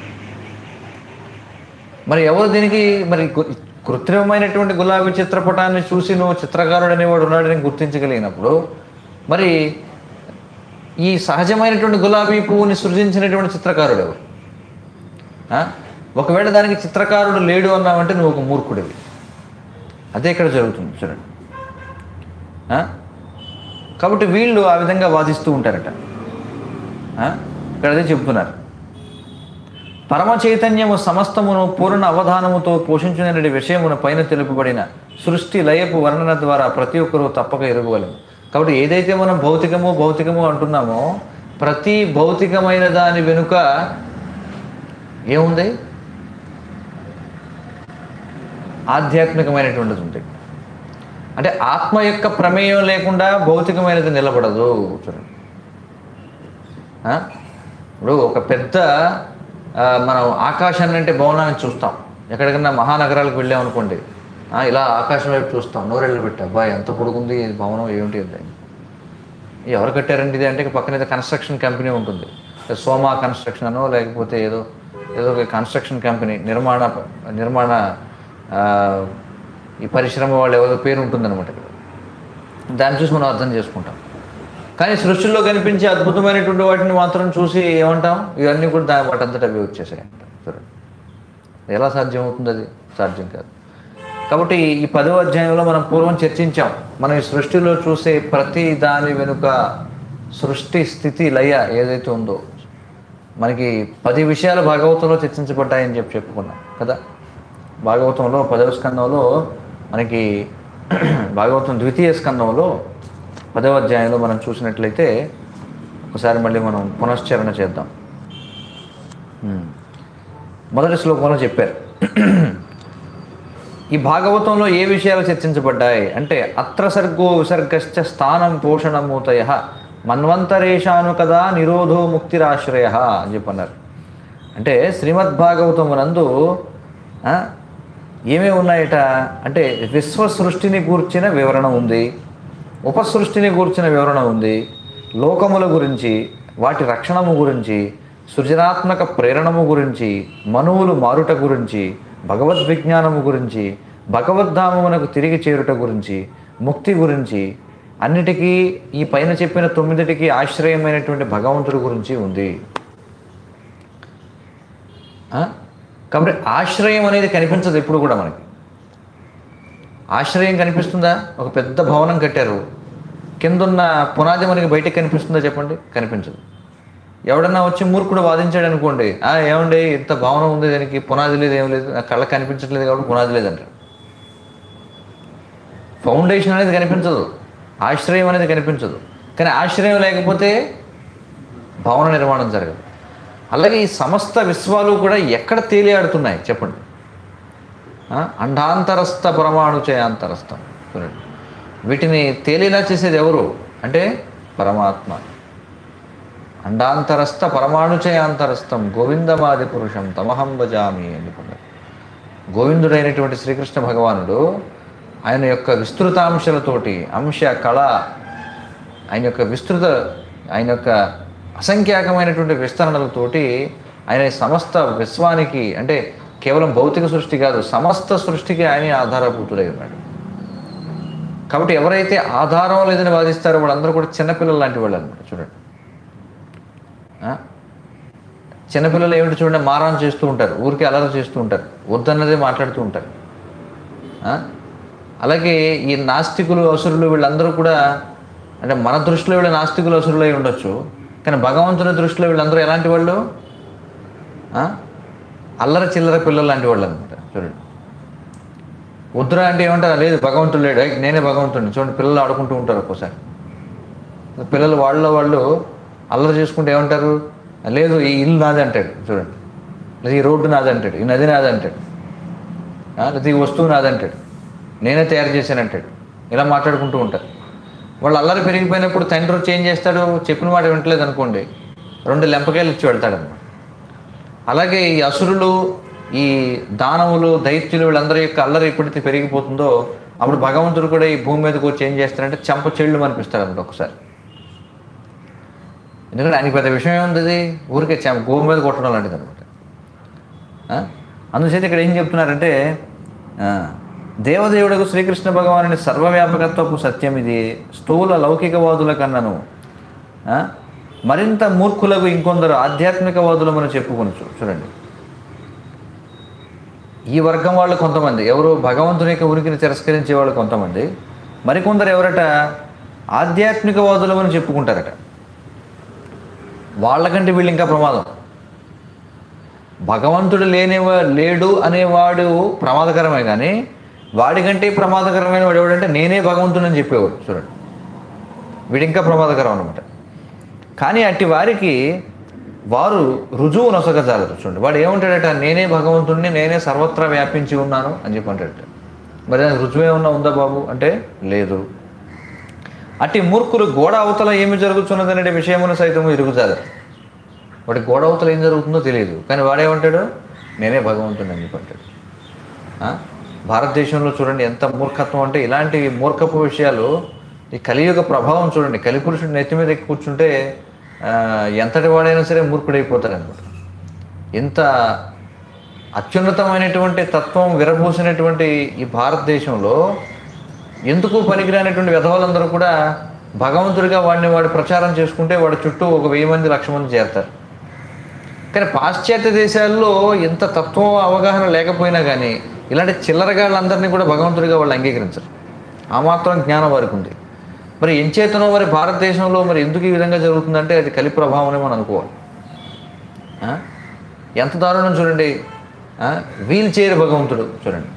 మరి ఎవరు దీనికి మరి గు- కృత్రిమమైనటువంటి గులాబీ చిత్రపటాన్ని చూసి నువ్వు చిత్రకారుడు అనేవాడు ఉన్నాడని గుర్తించగలిగినప్పుడు మరి ఈ సహజమైనటువంటి గులాబీ పువ్వుని సృజించినటువంటి చిత్రకారుడు ఎవరు ఆ? ఒకవేళ దానికి చిత్రకారుడు లేడు అన్నావంటే నువ్వు ఒక మూర్ఖుడివి అదే ఇక్కడ జరుగుతుంది చూడండి ఆ? కాబట్టి వీళ్ళు ఆ విధంగా వాదిస్తూ ఉంటారట ఆ? ఇక్కడ అదే చెప్తున్నారు పరమ చైతన్యము సమస్తమును పూర్ణ అవధానముతో పోషించునటువంటి విషయమున పైన తెలుపబడిన సృష్టి లయపు వర్ణన ద్వారా ప్రతి ఒక్కరూ తప్పక ఎరుగవలము కాబట్టి ఏదైతే మనం భౌతికము భౌతికము అంటున్నామో ప్రతి భౌతికమైన దాని వెనుక ఏముంది ఆధ్యాత్మికమైనటువంటిది ఉంది అంటే ఆత్మ యొక్క ప్రమేయం లేకుండా భౌతికమైనది నిలబడదు చూడండి ఆ? ఇప్పుడు ఒక పెద్ద ఆ, మనం ఆకాశాన్ని అంటే భవనాన్ని చూస్తాం ఎక్కడికన్నా మహానగరాలకు వెళ్ళామనుకోండి ఆ, ఇలా ఆకాశం వైపు చూస్తాం నోరెళ్ళు పెట్టి అబ్బాయి ఎంత పొడుగుంది ఈ భవనం ఏమిటి ఇది ఎవరు కట్టారండి ఇది అంటే ఇక పక్కన ఏదో కన్స్ట్రక్షన్ కంపెనీ ఉంటుంది సోమా కన్స్ట్రక్షన్ అనో లేకపోతే ఏదో ఏదో ఒక కన్స్ట్రక్షన్ కంపెనీ నిర్మాణ నిర్మాణ ఆ, ఈ పరిశ్రమ వాళ్ళు ఎవరో పేరు ఉంటుందన్నమాట ఇక్కడ దాన్ని చూసి మనం అర్థం చేసుకుంటాం కానీ సృష్టిలో కనిపించే అద్భుతమైనటువంటి వాటిని మాత్రం చూసి ఏమంటాం ఇవన్నీ కూడా దాని వాటంతట అవి వచ్చేసాయి అంటాం చూడండి ఎలా సాధ్యం అవుతుంది అది సాధ్యం కాదు కాబట్టి ఈ పదవ అధ్యాయంలో మనం పూర్వం చర్చించాం మనం ఈ సృష్టిలో చూసే ప్రతి దాని వెనుక సృష్టి స్థితి లయ ఏదైతే ఉందో మనకి పది విషయాలు భాగవతంలో చర్చించబడ్డాయని చెప్పి చెప్పుకున్నాం కదా భాగవతంలో పదవ స్కందంలో మనకి భాగవతం ద్వితీయ స్కందంలో పదవ అధ్యాయంలో మనం చూసినట్లయితే ఒకసారి మళ్ళీ మనం పునశ్చరణ చేద్దాం ఉమ్. మొదటి శ్లోకంలో చెప్పారు ఈ భాగవతంలో ఏ విషయాలు చర్చించబడ్డాయి అంటే అత్ర సర్గో విసర్గశ్చ స్థానం పోషణమూతయ మన్వంతరేషాను కదా నిరోధో ముక్తిరాశ్రయ అని చెప్పన్నారు అంటే శ్రీమద్భాగవతం నందు ఆ, ఏమేమి ఉన్నాయట అంటే విశ్వ సృష్టిని గూర్చిన వివరణ ఉంది ఉపసృష్టిని గూర్చిన వివరణ ఉంది లోకముల గురించి వాటి రక్షణము గురించి సృజనాత్మక ప్రేరణము గురించి మనువులు మారుట గురించి భగవద్విజ్ఞానము గురించి భగవద్ధామమునకు తిరిగి చేరుట గురించి ముక్తి గురించి అన్నిటికీ ఈ పైన చెప్పిన తొమ్మిదిటికి ఆశ్రయమైనటువంటి భగవంతుడి గురించి ఉంది ఆ? కాబట్టి ఆశ్రయం అనేది కనిపించదు ఎప్పుడు కూడా మనకి ఆశ్రయం కనిపిస్తుందా ఒక పెద్ద భవనం కట్టారు కిందున్న పునాది మనకి బయటకు కనిపిస్తుందా చెప్పండి కనిపించదు ఎవడన్నా వచ్చి మూర్ఖుడు వాదించాడు అనుకోండి "ఆ, ఏమండి ఇంత భవనం ఉంది దానికి పునాది లేదు ఏం లేదు నా కళ్ళకి కనిపించట్లేదు కాబట్టి పునాది లేదంటారు ఫౌండేషన్ అనేది కనిపించదు ఆశ్రయం అనేది కనిపించదు కానీ ఆశ్రయం లేకపోతే భవన నిర్మాణం జరగదు అలాగే ఈ సమస్త విశ్వాలు కూడా ఎక్కడ తేలియాడుతున్నాయి చెప్పండి ఆ? అండాంతరస్థ పరమాణు చేయాంతరస్థం చూడండి వీటిని తేలిలా చేసేది ఎవరు అంటే పరమాత్మ అండాంతరస్థ పరమాణు చేయాంతరస్థం గోవిందమాది పురుషం తమహం భజామి అని చెప్పారు గోవిందుడైనటువంటి శ్రీకృష్ణ భగవానుడు ఆయన యొక్క విస్తృతాంశాలతోటి అంశ కళ ఆయన యొక్క విస్తృత ఆయన యొక్క అసంఖ్యాకమైనటువంటి విస్తరణలతోటి ఆయన ఈ సమస్త విశ్వానికి అంటే కేవలం భౌతిక సృష్టి కాదు సమస్త సృష్టికి ఆయనే ఆధారభూతుడై ఉన్నాడు కాబట్టి ఎవరైతే ఆధారం లేదని వాదిస్తారో వాళ్ళందరూ కూడా చిన్నపిల్లలు లాంటి వాళ్ళు అనమాట చూడండి ఆ? చిన్నపిల్లలు ఏమిటి చూడండి మారాన్ చేస్తూ ఉంటారు ఊరికి అలర చేస్తూ ఉంటారు వద్దన్నదే మాట్లాడుతూ ఉంటారు ఆ? అలాగే ఈ నాస్తికులు అసురులు వీళ్ళందరూ కూడా అంటే మన దృష్టిలో వీళ్ళు నాస్తికులు అసురులు అయి ఉండొచ్చు కానీ భగవంతుని దృష్టిలో వీళ్ళందరూ ఎలాంటి వాళ్ళు ఆ? అల్లర చిల్లర పిల్లలు లాంటి వాళ్ళు అనమాట చూడండి వద్దురా అంటే ఏమంటారు లేదు భగవంతుడు లేడు "ఏయ్, నేనే భగవంతుడిని చూడండి పిల్లలు ఆడుకుంటూ ఉంటారు ఒక్కోసారి పిల్లలు వాళ్ళ వాళ్ళు అల్లరి చేసుకుంటే ఏమంటారు లేదు ఈ ఇల్లు నాది అంటాడు చూడండి లేదా ఈ రోడ్డు నాది అంటాడు ఈ నది నాది అంటాడు ఆ, లేదా ఈ వస్తువు నాది అంటాడు నేనే తయారు చేశాను అంటాడు ఇలా మాట్లాడుకుంటూ ఉంటారు వాళ్ళు అల్లరి పెరిగిపోయినప్పుడు తండ్రి వచ్చి ఏం చేస్తాడు చెప్పిన మాట వింటలేదు అనుకోండి రెండు లెంపకాయలు ఇచ్చి వెళ్తాడన్నమాట అలాగే ఈ అసురులు ఈ దానవులు దైత్యులు వీళ్ళందరి యొక్క అల్లరి ఎప్పుడైతే పెరిగిపోతుందో అప్పుడు భగవంతుడు కూడా ఈ భూమి మీదకి వచ్చి ఏం చేస్తాడంటే చెంప చెళ్ళు అనిపిస్తాడు అన్నమాట ఒకసారి ఎందుకంటే ఆయనకి పెద్ద విషయం ఏముంది అది ఊరికే చెంప భూమి మీద కొట్టడం లాంటిది అనమాట అందుచేత ఇక్కడ ఏం చెప్తున్నారంటే ఆ, దేవదేవుడకు శ్రీకృష్ణ భగవానుని సర్వవ్యాపకత్వపు సత్యం ఇది స్థూల లౌకికవాదుల కన్నను ఆ, మరింత మూర్ఖులకు ఇంకొందరు ఆధ్యాత్మికవాదులు మనం చెప్పుకొనచ్చు చూడండి ఈ వర్గం వాళ్ళు కొంతమంది ఎవరు భగవంతుని యొక్క ఉనికిని తిరస్కరించే వాళ్ళు కొంతమంది మరికొందరు ఎవరట ఆధ్యాత్మికవాదులు అని చెప్పుకుంటారట వాళ్ళకంటే వీళ్ళు ఇంకా ప్రమాదం భగవంతుడు లేనివా లేడు అనేవాడు ప్రమాదకరమే కానీ వాడికంటే ప్రమాదకరమైన వాడు ఎవడంటే నేనే భగవంతుడని చెప్పేవాడు చూడండి వీడు ఇంకా ప్రమాదకరం అనమాట కానీ అట్టి వారికి వారు రుజువు నొసగజాలరు చూడండి వాడు ఏమంటాడట నేనే భగవంతుడిని నేనే సర్వత్రా వ్యాపించి ఉన్నాను అని చెప్పి అంటాడట మరి దానికి రుజువు ఏమన్నా ఉందా బాబు అంటే లేదు అట్టి మూర్ఖులు గోడ అవతల ఏమి జరుగుతున్నదనే విషయమును సైతము ఎరుగుతారు వాడి గోడ అవతల ఏం జరుగుతుందో తెలియదు కానీ వాడేమంటాడు నేనే భగవంతుని అని చెప్పి అంటాడు ఆ? భారతదేశంలో చూడండి ఎంత మూర్ఖత్వం అంటే ఇలాంటి మూర్ఖపు విషయాలు ఈ కలియుగ ప్రభావం చూడండి కలిపురుషుడు నెత్తి మీద ఎక్కి కూర్చుంటే ఆ, ఎంతటి వాడైనా సరే మూర్ఖుడైపోతాడు అనమాట ఇంత అత్యున్నతమైనటువంటి తత్వం విరబూసినటువంటి ఈ భారతదేశంలో ఎందుకు పనికిరానటువంటి విధవాళ్ళందరూ కూడా భగవంతుడిగా వాడిని వాడు ప్రచారం చేసుకుంటే వాడి చుట్టూ ఒక వెయ్యి మంది లక్ష మంది చేరతారు కానీ పాశ్చాత్య దేశాల్లో ఎంత తత్వం అవగాహన లేకపోయినా కానీ ఇలాంటి చిల్లరగాళ్ళందరినీ కూడా భగవంతుడిగా వాళ్ళు అంగీకరించరు ఆ మాత్రం జ్ఞానం వారికి ఉంది మరి ఎంచేతనో మరి భారతదేశంలో మరి ఎందుకు ఈ విధంగా జరుగుతుందంటే అది కలి ప్రభావం అని మనం అనుకోవాలి ఆ? ఎంత దారుణం చూడండి ఆ? వీల్ చైర్ భగవంతుడు చూడండి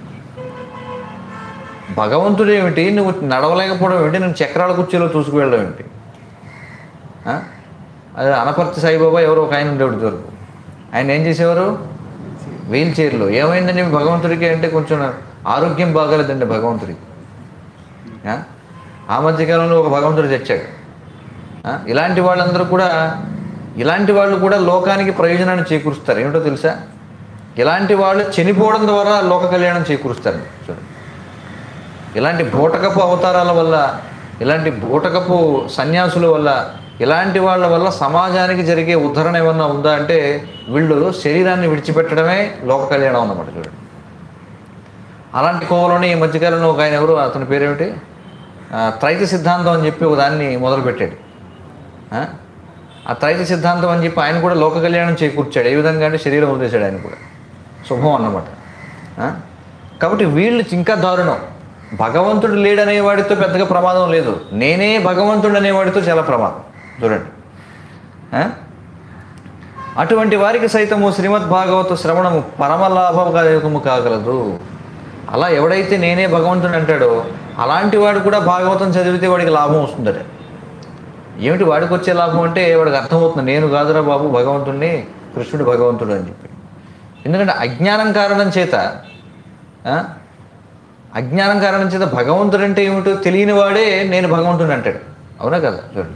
భగవంతుడు ఏమిటి నువ్వు నడవలేకపోవడం ఏమిటి నువ్వు చక్రాల కుర్చీలో చూసుకువెళ్ళడం ఏమిటి ఆ? అదే అనపర్తి సాయిబాబా ఎవరో ఒక ఆయన ఉండేవాడు దొరకు ఆయన ఏం చేసేవారు వీల్ చైర్లో ఏమైందండి మీ భగవంతుడికి అంటే కొంచెం ఆరోగ్యం బాగాలేదండి భగవంతుడికి ఆ? ఆ మధ్యకాలంలో ఒక భగవంతుడు తెచ్చాడు ఆ? ఇలాంటి వాళ్ళందరూ కూడా ఇలాంటి వాళ్ళు కూడా లోకానికి ప్రయోజనాన్ని చేకూరుస్తారు ఏమిటో తెలుసా ఇలాంటి వాళ్ళు చనిపోవడం ద్వారా లోక కళ్యాణం చేకూరుస్తారు చూడండి ఇలాంటి బూటకపు అవతారాల వల్ల ఇలాంటి బూటకపు సన్యాసుల వల్ల ఇలాంటి వాళ్ళ వల్ల సమాజానికి జరిగే ఉద్ధరణ ఏమన్నా ఉందా అంటే వీళ్ళు శరీరాన్ని విడిచిపెట్టడమే లోక కళ్యాణం అన్నమాట చూడండి అలాంటి కోవలోనే ఈ మధ్యకాలంలో ఒక ఆయన ఎవరు అతని పేరేమిటి ఆ, త్రైత సిద్ధాంతం అని చెప్పి ఒక దాన్ని మొదలుపెట్టాడు ఆ? ఆ త్రైత సిద్ధాంతం అని చెప్పి ఆయన కూడా లోక కళ్యాణం చేకూర్చాడు ఏ విధంగా అంటే శరీరం వదిలేశాడు ఆయన కూడా శుభం అన్నమాట ఆ? కాబట్టి వీళ్ళు ఇంకా దారుణం భగవంతుడు లేడనేవాడితో పెద్దగా ప్రమాదం లేదు నేనే భగవంతుడు అనేవాడితో చాలా ప్రమాదం చూడండి ఆ? అటువంటి వారికి సైతము శ్రీమద్ భాగవత శ్రవణము పరమలాభకము కాగలదు అలా ఎవడైతే నేనే భగవంతుని అంటాడో అలాంటి వాడు కూడా భాగవతం చదివితే వాడికి లాభం వస్తుందట ఏమిటి వాడికి వచ్చే లాభం అంటే వాడికి అర్థమవుతుంది నేను కాదురా బాబు భగవంతుడిని కృష్ణుడు భగవంతుడు అని చెప్పి ఎందుకంటే అజ్ఞానం కారణం చేత ఆ, అజ్ఞానం కారణం చేత భగవంతుడు అంటే ఏమిటో తెలియని వాడే నేను భగవంతుడు అంటాడు అవునా కదా చూడండి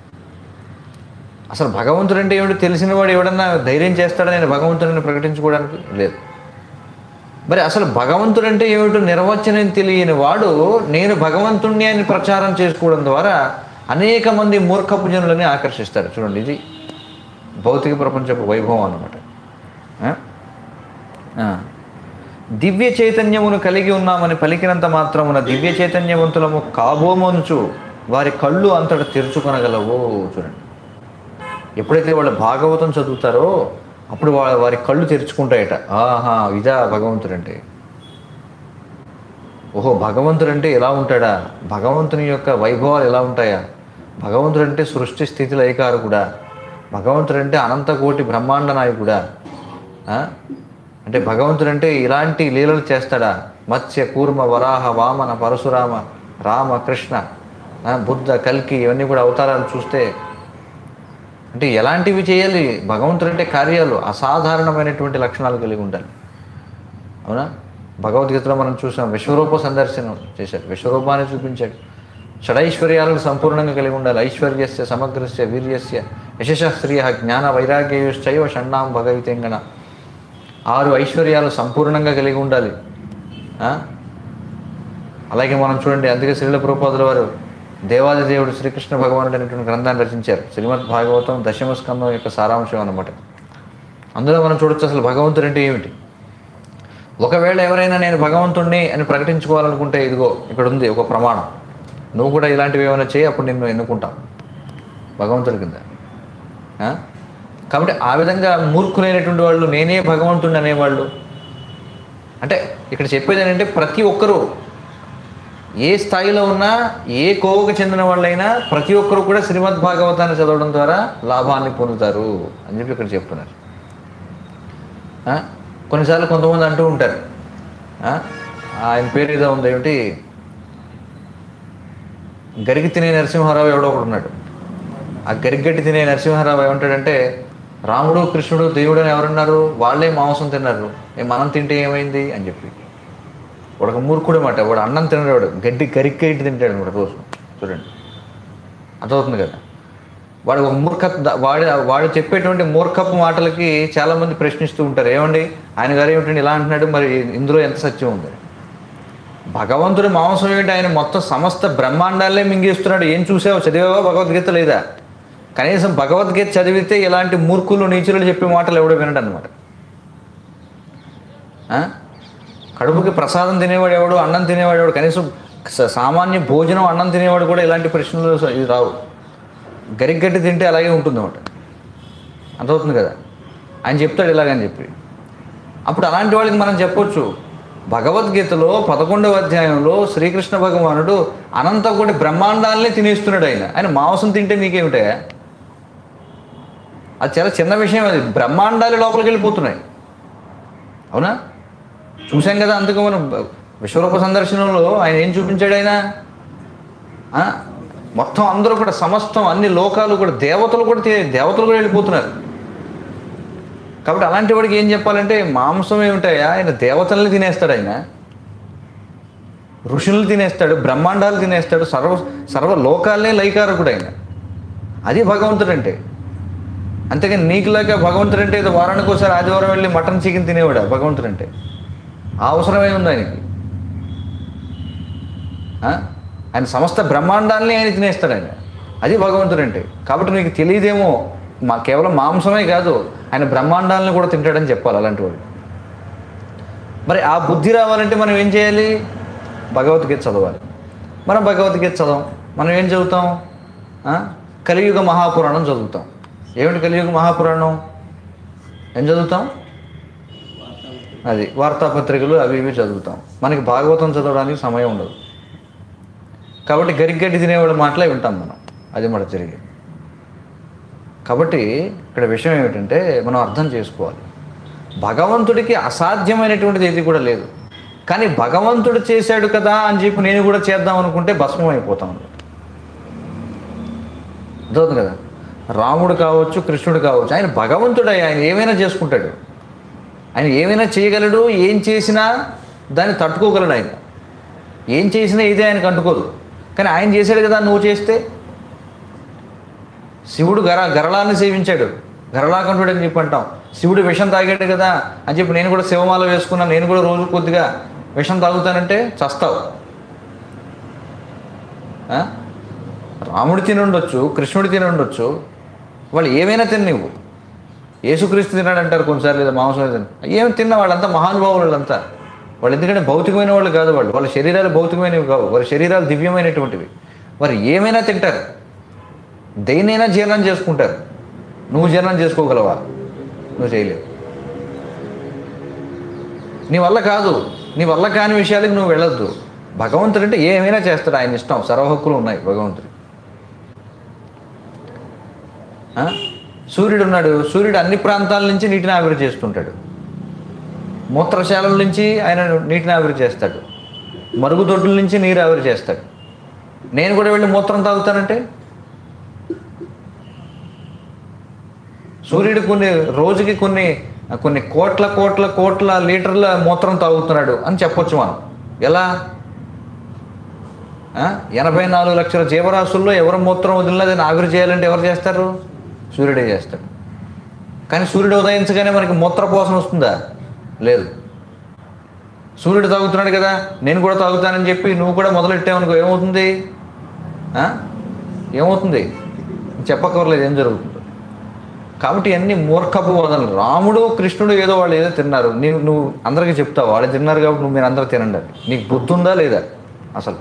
అసలు భగవంతుడు అంటే ఏమిటో తెలిసిన వాడు ఎవడన్నా ధైర్యం చేస్తాడా నేను భగవంతుడిని ప్రకటించుకోవడానికి లేదు మరి అసలు భగవంతుడు అంటే ఏమిటో నిర్వచనం తెలియని వాడు నేను భగవంతుణ్ణి అని ప్రచారం చేసుకోవడం ద్వారా అనేక మంది మూర్ఖపు జనులని ఆకర్షిస్తారు చూడండి ఇది భౌతిక ప్రపంచపు వైభవం అన్నమాట ఆ? ఆ. దివ్య చైతన్యమును కలిగి ఉన్నామని పలికినంత మాత్రమున దివ్య చైతన్యవంతులము కాబోమనుచు వారి కళ్ళు అంతట తెరుచుకొనగలవు చూడండి ఎప్పుడైతే వాళ్ళు భాగవతం చదువుతారో అప్పుడు వాళ్ళ వారి కళ్ళు తెరుచుకుంటాయట ఆహా ఇదా భగవంతుడు అంటే ఓహో భగవంతుడు అంటే ఎలా ఉంటాడా భగవంతుని యొక్క వైభవాలు ఎలా ఉంటాయా భగవంతుడు అంటే సృష్టి స్థితి లయకారకుడా భగవంతుడు అంటే అనంత కోటి బ్రహ్మాండ నాయకుడా ఆ? అంటే భగవంతుడు అంటే ఇలాంటి లీలలు చేస్తాడా మత్స్య కూర్మ వరాహ వామన పరశురామ రామ కృష్ణ ఆ, బుద్ధ కల్కి ఇవన్నీ కూడా అవతారాలు చూస్తే అంటే ఎలాంటివి చేయాలి భగవంతుడు అంటే కార్యాలు అసాధారణమైనటువంటి లక్షణాలు కలిగి ఉండాలి అవునా భగవద్గీతలో మనం చూసాం విశ్వరూప సందర్శనం చేశాడు విశ్వరూపాన్ని చూపించాడు షడైశ్వర్యాలను సంపూర్ణంగా కలిగి ఉండాలి ఐశ్వర్యస్య సమగ్రస్య వీర్యస్య యశస్త్రియ జ్ఞాన వైరాగ్యయుశ్చైవ షణ్ణాం భగవితెంగణ ఆరు ఐశ్వర్యాలు సంపూర్ణంగా కలిగి ఉండాలి ఆ? అలాగే మనం చూడండి అందుకే శ్రీల ప్రభుపాదుల వారు దేవాది దేవుడు శ్రీకృష్ణ భగవానుడు అనేటువంటి గ్రంథాన్ని రచించారు శ్రీమద్ భాగవతం దశమ స్కందం యొక్క సారాంశం అన్నమాట అందులో మనం చూడొచ్చు అసలు భగవంతుడు అంటే ఏమిటి ఒకవేళ ఎవరైనా నేను భగవంతుణ్ణి అని ప్రకటించుకోవాలనుకుంటే ఇదిగో ఇక్కడ ఉంది ఒక ప్రమాణం నువ్వు కూడా ఇలాంటివి ఏమైనా చేయి అప్పుడు నిన్ను ఎన్నుకుంటాం భగవంతుడి కింద ఆ? కాబట్టి ఆ విధంగా మూర్ఖులైనటువంటి వాళ్ళు నేనే భగవంతుడిని అనేవాళ్ళు అంటే ఇక్కడ చెప్పేది ఏంటంటే ప్రతి ఒక్కరూ ఏ స్థాయిలో ఉన్నా ఏ కోవకు చెందిన వాళ్ళైనా ప్రతి ఒక్కరూ కూడా శ్రీమద్ భాగవతాన్ని చదవడం ద్వారా లాభాన్ని పొందుతారు అని చెప్పి ఇక్కడ చెప్తున్నారు ఆ? కొన్నిసార్లు కొంతమంది అంటూ ఉంటారు ఆ? ఆయన పేరు ఏదో ఉంది ఏమిటి గరిగి తినే నరసింహారావు ఎవడో ఒకడు ఉన్నాడు ఆ గరిగడ్డి తినే నరసింహారావు ఏమంటాడంటే రాముడు కృష్ణుడు దేవుడు అని ఎవరున్నారు వాళ్ళే మాంసం తిన్నారు ఏ మనం తింటే ఏమైంది అని చెప్పి వాడు ఒక మూర్ఖుడు మాట వాడు అన్నం తినడు గడ్డి గరిగ్గడ్డి తింటాడు అనమాట రోజు చూడండి అర్థమవుతుంది కదా వాడు ఒక మూర్ఖ వాడు వాడు చెప్పేటువంటి మూర్ఖపు మాటలకి చాలామంది ప్రశ్నిస్తూ ఉంటారు ఏమండి ఆయన గారు ఏమిటండి ఇలా అంటున్నాడు మరి ఇందులో ఎంత సత్యం ఉంది భగవంతుడి మాంసం ఏంటి ఆయన మొత్తం సమస్త బ్రహ్మాండాలే మింగేస్తున్నాడు ఏం చూసావో చదివావా భగవద్గీత లేదా కనీసం భగవద్గీత చదివితే ఇలాంటి మూర్ఖులు నీచులు చెప్పే మాటలు ఎవడో వినడు అనమాట కడుపుకి ప్రసాదం తినేవాడు ఎవడు అన్నం తినేవాడు ఎవడు కనీసం స- సామాన్య భోజనం అన్నం తినేవాడు కూడా ఇలాంటి ప్రశ్నలు స- ఇది రావు గరిగ్గడ్డి తింటే అలాగే ఉంటుంది అనమాట అర్థమవుతుంది కదా ఆయన చెప్తాడు ఇలాగని చెప్పి అప్పుడు అలాంటి వాళ్ళకి మనం చెప్పొచ్చు భగవద్గీతలో పదకొండవ అధ్యాయంలో శ్రీకృష్ణ భగవానుడు అనంత కోటి బ్రహ్మాండాలనే తినేస్తున్నాడు ఆయన ఆయన మాంసం తింటే నీకేమిటే అది చాలా చిన్న విషయం అది బ్రహ్మాండాలు లోపలికి వెళ్ళిపోతున్నాయి అవునా చూసాం కదా అందుకు మనం విశ్వరూప సందర్శనంలో ఆయన ఏం చూపించాడు ఆయన ఆ? మొత్తం అందరూ కూడా సమస్తం అన్ని లోకాలు కూడా దేవతలు కూడా తే- దేవతలు కూడా వెళ్ళిపోతున్నారు కాబట్టి అలాంటి వాడికి ఏం చెప్పాలంటే మాంసం ఏమిటాయా ఆయన దేవతల్ని తినేస్తాడు ఆయన ఋషుల్ని తినేస్తాడు బ్రహ్మాండాలు తినేస్తాడు సర్వ సర్వ లోకాలనే లైకారకుడు ఆయన అది భగవంతుడు అంటే అంతేకాని నీకులాగా భగవంతుడు అంటే ఏదో వారానికి ఒకసారి ఆదివారం వెళ్ళి మటన్ చికెన్ తినేవాడా భగవంతుడు అంటే ఆ అవసరమే ఉంది ఆయనకి ఆ? ఆయన సమస్త బ్రహ్మాండాన్ని ఆయన తినేస్తాడు ఆయన అది భగవంతుడు అంటే కాబట్టి నీకు తెలియదేమో మా కేవలం మాంసమే కాదు ఆయన బ్రహ్మాండాలను కూడా తింటాడని చెప్పాలి అలాంటి వాడు మరి ఆ బుద్ధి రావాలంటే మనం ఏం చేయాలి భగవద్గీత చదవాలి మనం భగవద్గీత చదవం మనం ఏం చదువుతాం ఆ? కలియుగ మహాపురాణం చదువుతాం ఏమిటి కలియుగ మహాపురాణం ఏం చదువుతాం అది వార్తాపత్రికలు అవి ఇవి చదువుతాం మనకి భాగవతం చదవడానికి సమయం ఉండదు కాబట్టి గరిగడ్డి తినేవాడు మాటలే వింటాం మనం అది మన తిరిగి కాబట్టి ఇక్కడ విషయం ఏమిటంటే మనం అర్థం చేసుకోవాలి భగవంతుడికి అసాధ్యమైనటువంటిది ఏది కూడా లేదు కానీ భగవంతుడు చేశాడు కదా అని చెప్పి నేను కూడా చేద్దాం అనుకుంటే భస్మం అయిపోతాం అర్థవుతుంది కదా రాముడు కావచ్చు కృష్ణుడు కావచ్చు ఆయన భగవంతుడు ఆయన ఏమైనా చేసుకుంటాడు ఆయన ఏమైనా చేయగలడు ఏం చేసినా దాన్ని తట్టుకోగలడు ఆయన ఏం చేసినా ఇదే ఆయనకు అంటుకోదు కానీ ఆయన చేశాడు కదా నువ్వు చేస్తే శివుడు గర గరళాన్ని సేవించాడు గరళాకంఠుడు అని చెప్పి అంటాం శివుడు విషం తాగాడు కదా అని చెప్పి నేను కూడా శివమాల వేసుకున్నా నేను కూడా రోజు కొద్దిగా విషం తాగుతానంటే చస్తావు ఆ? రాముడు తిని ఉండొచ్చు కృష్ణుడు తిని ఉండొచ్చు వాళ్ళు ఏమైనా తిని నువ్వు యేసుక్రీస్తు తిన్నాడు అంటారు కొన్నిసార్లు లేదా మాంసం తిన ఏమి తిన్న వాళ్ళంతా మహానుభావులు వాళ్ళంతా వాళ్ళు ఎందుకంటే భౌతికమైన వాళ్ళు కాదు వాళ్ళు వాళ్ళ శరీరాలు భౌతికమైనవి కావు వాళ్ళ శరీరాలు దివ్యమైనటువంటివి వారు ఏమైనా తింటారు దేన్నైనా జీర్ణం చేసుకుంటారు నువ్వు జీర్ణం చేసుకోగలవా నువ్వు చేయలేవు నీ వల్ల కాదు నీ వల్ల కాని విషయాలకు నువ్వు వెళ్ళొద్దు భగవంతుడు అంటే ఏమైనా చేస్తాడు ఆయన ఇష్టం సర్వహక్కులు ఉన్నాయి భగవంతుడు ఆ? సూర్యుడు ఉన్నాడు సూర్యుడు అన్ని ప్రాంతాల నుంచి నీటిని ఆవిరి చేస్తుంటాడు మూత్రశాలల నుంచి ఆయన నీటిని ఆవిరి చేస్తాడు మరుగుదొడ్ల నుంచి నీరు ఆవిరి చేస్తాడు నేను కూడా వెళ్ళి మూత్రం తాగుతానంటే సూర్యుడు కొన్ని రోజుకి కొన్ని కొన్ని కోట్ల కోట్ల కోట్ల లీటర్ల మూత్రం తాగుతున్నాడు అని చెప్పొచ్చు మనం ఎలా ఆ? ఎనభై నాలుగు లక్షల జీవరాశుల్లో ఎవరు మూత్రం వదిలినా దాన్ని ఆవిరి చేయాలంటే ఎవరు చేస్తారు సూర్యుడే చేస్తాడు కానీ సూర్యుడు ఉదయించగానే మనకి మూత్రపోసన వస్తుందా లేదు సూర్యుడు తాగుతున్నాడు కదా నేను కూడా తాగుతానని చెప్పి నువ్వు కూడా మొదలెట్టావనుకో ఏమవుతుంది ఆ? ఏమవుతుంది చెప్పక్కర్లేదు ఏం జరుగుతుంది కాబట్టి అన్ని మూర్ఖపు బోధనలు రాముడు కృష్ణుడు ఏదో వాళ్ళు ఏదో తిన్నారు నీవు నువ్వు అందరికీ చెప్తావు వాళ్ళు తిన్నారు కాబట్టి నువ్వు మీరు అందరూ తినండి అని. నీకు బుద్ధి ఉందా లేదా అసలు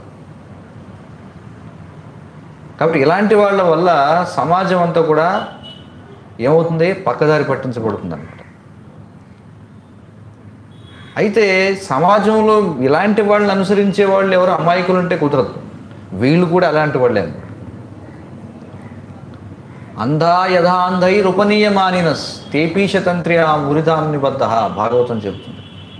కాబట్టి ఇలాంటి వాళ్ళ వల్ల సమాజం అంతా కూడా ఏమవుతుంది పక్కదారి పట్టించబడుతుంది అనమాట అయితే సమాజంలో ఇలాంటి వాళ్ళని అనుసరించే వాళ్ళు ఎవరు అమాయకులు ఉంటే కుదరదు వీళ్ళు కూడా అలాంటి వాళ్ళే అన్నమాట అంధా యథాంధై రూపనీయమానినస్ తేపీశతంత్ర్య మురిదాం నిబద్ధ భాగవతం చెబుతుంది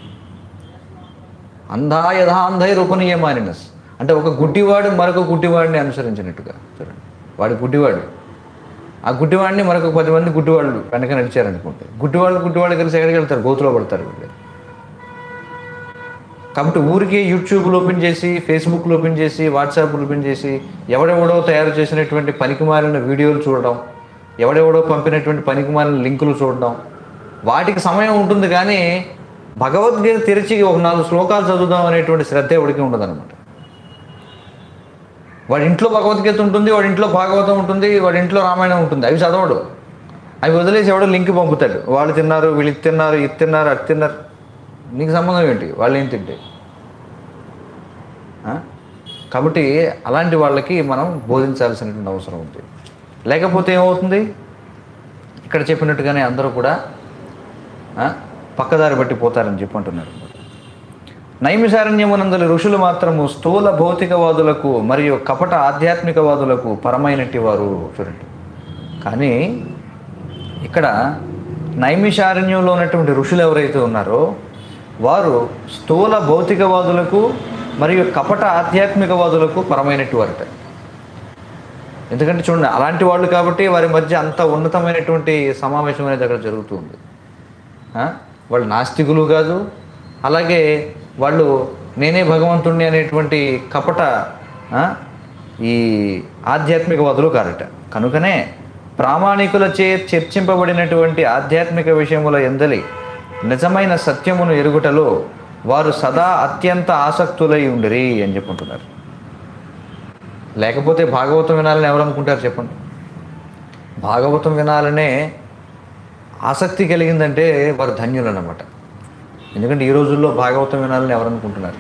అంధా యథాంధై రూపనీయమానినస్ అంటే ఒక గుడ్డివాడు మరొక గుడ్డివాడిని అనుసరించినట్టుగా చూడండి వాడి గుడ్డివాడు ఆ గుడ్డివాడిని మరొక పది మంది గుడ్డివాళ్ళు వెనక నడిచారనుకుంటే గుడ్డివాళ్ళు గుడ్డివాళ్ళు కలిసి ఎక్కడికి వెళ్తారు గోతులో పడతారు వీళ్ళు కాబట్టి ఊరికి యూట్యూబ్లు ఓపెన్ చేసి ఫేస్బుక్లు ఓపెన్ చేసి వాట్సాప్లు ఓపెన్ చేసి ఎవడెవడో తయారు చేసినటువంటి పనికిమాలిన వీడియోలు చూడడం ఎవడెవడో పంపినటువంటి పనికిమాలిన లింకులు చూడడం వాటికి సమయం ఉంటుంది కానీ భగవద్గీత తెరిచి ఒక నాలుగు శ్లోకాలు చదువుదాం అనేటువంటి శ్రద్ధ ఎవడికి ఉండదన్నమాట వాడి ఇంట్లో భగవద్గీత ఉంటుంది వాడి ఇంట్లో భాగవతం ఉంటుంది వాడి ఇంట్లో రామాయణం ఉంటుంది అవి చదవడు అవి వదిలేసి ఎవడో లింక్ పంపుతాడు వాళ్ళు తిన్నారు వీళ్ళు ఇది తిన్నారు ఇది తిన్నారు అది తిన్నారు నీకు సంబంధం ఏంటి వాళ్ళు ఏం తింటే ఆ? కాబట్టి అలాంటి వాళ్ళకి మనం బోధించాల్సినటువంటి అవసరం ఉంది లేకపోతే ఏమవుతుంది ఇక్కడ చెప్పినట్టుగానే అందరూ కూడా ఆ, పక్కదారి బట్టి పోతారని చెప్పి అంటున్నారు నైమిసారణ్యమునందలి ఋషులు మాత్రము స్థూల భౌతికవాదులకు మరియు కపట ఆధ్యాత్మికవాదులకు పరమైనట్టి వారు చూడండి కానీ ఇక్కడ నైమిషారణ్యంలో ఉన్నటువంటి ఋషులు ఎవరైతే ఉన్నారో వారు స్థూల భౌతికవాదులకు మరియు కపట ఆధ్యాత్మికవాదులకు పరమైనట్టు వారట ఎందుకంటే చూడండి అలాంటి వాళ్ళు కాబట్టి వారి మధ్య అంత ఉన్నతమైనటువంటి సమావేశం అనేది అక్కడ జరుగుతుంది ఆ? వాళ్ళు నాస్తికులు కాదు అలాగే వాళ్ళు నేనే భగవంతుణ్ణి అనేటువంటి కపట ఆ? ఈ ఆధ్యాత్మికవాదులు కారట కనుకనే ప్రామాణికులచే చర్చింపబడినటువంటి ఆధ్యాత్మిక విషయముల ఎందలి నిజమైన సత్యమును ఎరుగుటలో వారు సదా అత్యంత ఆసక్తులై ఉండిరి అని చెప్పుకుంటున్నారు లేకపోతే భాగవతం వినాలని ఎవరు అనుకుంటారు చెప్పండి భాగవతం వినాలనే ఆసక్తి కలిగిందంటే వారు ధన్యులు అన్నమాట ఎందుకంటే ఈ రోజుల్లో భాగవతం వినాలని ఎవరు అనుకుంటున్నారు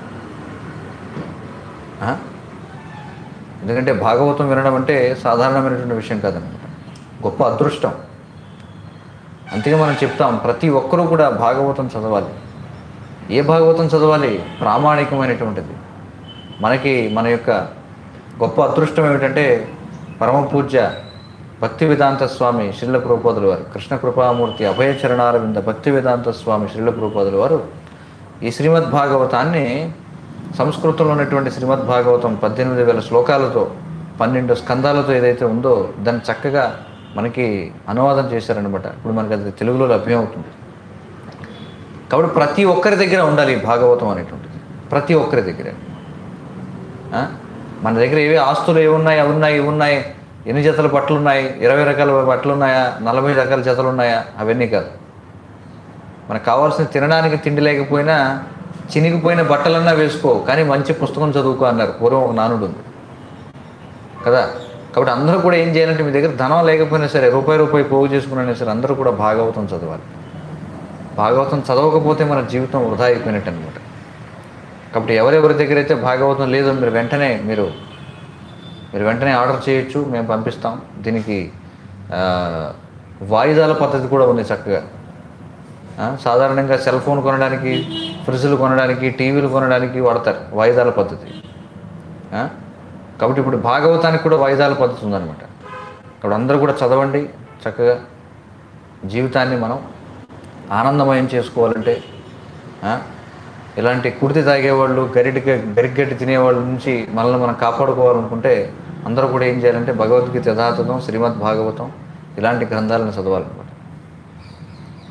ఆ? ఎందుకంటే భాగవతం వినడం అంటే సాధారణమైనటువంటి విషయం కాదనమాట గొప్ప అదృష్టం అందుకే మనం చెప్తాం ప్రతి ఒక్కరూ కూడా భాగవతం చదవాలి ఏ భాగవతం చదవాలి ప్రామాణికమైనటువంటిది మనకి మన యొక్క గొప్ప అదృష్టం ఏమిటంటే పరమ పూజ్య భక్తి వేదాంత స్వామి శ్రీల ప్రభుపాదుల వారు కృష్ణ కృపామూర్తి అభయచరణారవింద భక్తి వేదాంత స్వామి శ్రీల ప్రభుపాదుల వారు ఈ శ్రీమద్ భాగవతాన్ని సంస్కృతంలో ఉన్నటువంటి శ్రీమద్ భాగవతం పద్దెనిమిది వేల శ్లోకాలతో పన్నెండు స్కందాలతో ఏదైతే ఉందో దాన్ని చక్కగా మనకి అనువాదం చేశారనమాట ఇప్పుడు మనకి అది తెలుగులో లభ్యమవుతుంది కాబట్టి ప్రతి ఒక్కరి దగ్గర ఉండాలి ఈ భాగవతం అనేటువంటిది ప్రతి ఒక్కరి దగ్గర ఆ? మన దగ్గర ఏవి ఆస్తులు ఏమున్నాయి అవి ఉన్నాయి ఇవి ఉన్నాయి ఎన్ని జతల బట్టలు ఉన్నాయి ఇరవై రకాల బట్టలు ఉన్నాయా నలభై రకాల జతలు ఉన్నాయా అవన్నీ కాదు మనకు కావాల్సిన తినడానికి తిండి లేకపోయినా చినిగిపోయిన బట్టలన్నా వేసుకో కానీ మంచి పుస్తకం చదువుకో అన్నారు పూర్వం ఒక నానుడు ఉంది కదా కాబట్టి అందరూ కూడా ఏం చేయాలంటే మీ దగ్గర ధనం లేకపోయినా సరే రూపాయి రూపాయి పోగు చేసుకున్నా సరే అందరూ కూడా భాగవతం చదవాలి భాగవతం చదవకపోతే మన జీవితం వృధా అయిపోయినట్టు అనమాట కాబట్టి ఎవరెవరి దగ్గర అయితే భాగవతం లేదో మీరు వెంటనే మీరు మీరు వెంటనే ఆర్డర్ చేయొచ్చు మేము పంపిస్తాం దీనికి ఆ, వాయిదాల పద్ధతి కూడా ఉంది చక్కగా ఆ, సాధారణంగా సెల్ ఫోన్ కొనడానికి ఫ్రిడ్జ్లు కొనడానికి టీవీలు కొనడానికి వాడతారు వాయిదాల పద్ధతి ఆ? కాబట్టి ఇప్పుడు భాగవతానికి కూడా వాయిదాల పద్ధతి ఉందన్నమాట కాబట్టి అందరూ కూడా చదవండి చక్కగా జీవితాన్ని మనం ఆనందమయం చేసుకోవాలంటే ఆ? ఇలాంటి కుడితి తాగేవాళ్ళు గరిటికి గరిగడ్డి తినేవాళ్ళ నుంచి మనల్ని మనం కాపాడుకోవాలనుకుంటే అందరూ కూడా ఏం చేయాలంటే భగవద్గీత యథాతథం శ్రీమద్ భాగవతం ఇలాంటి గ్రంథాలను చదవాలన్నమాట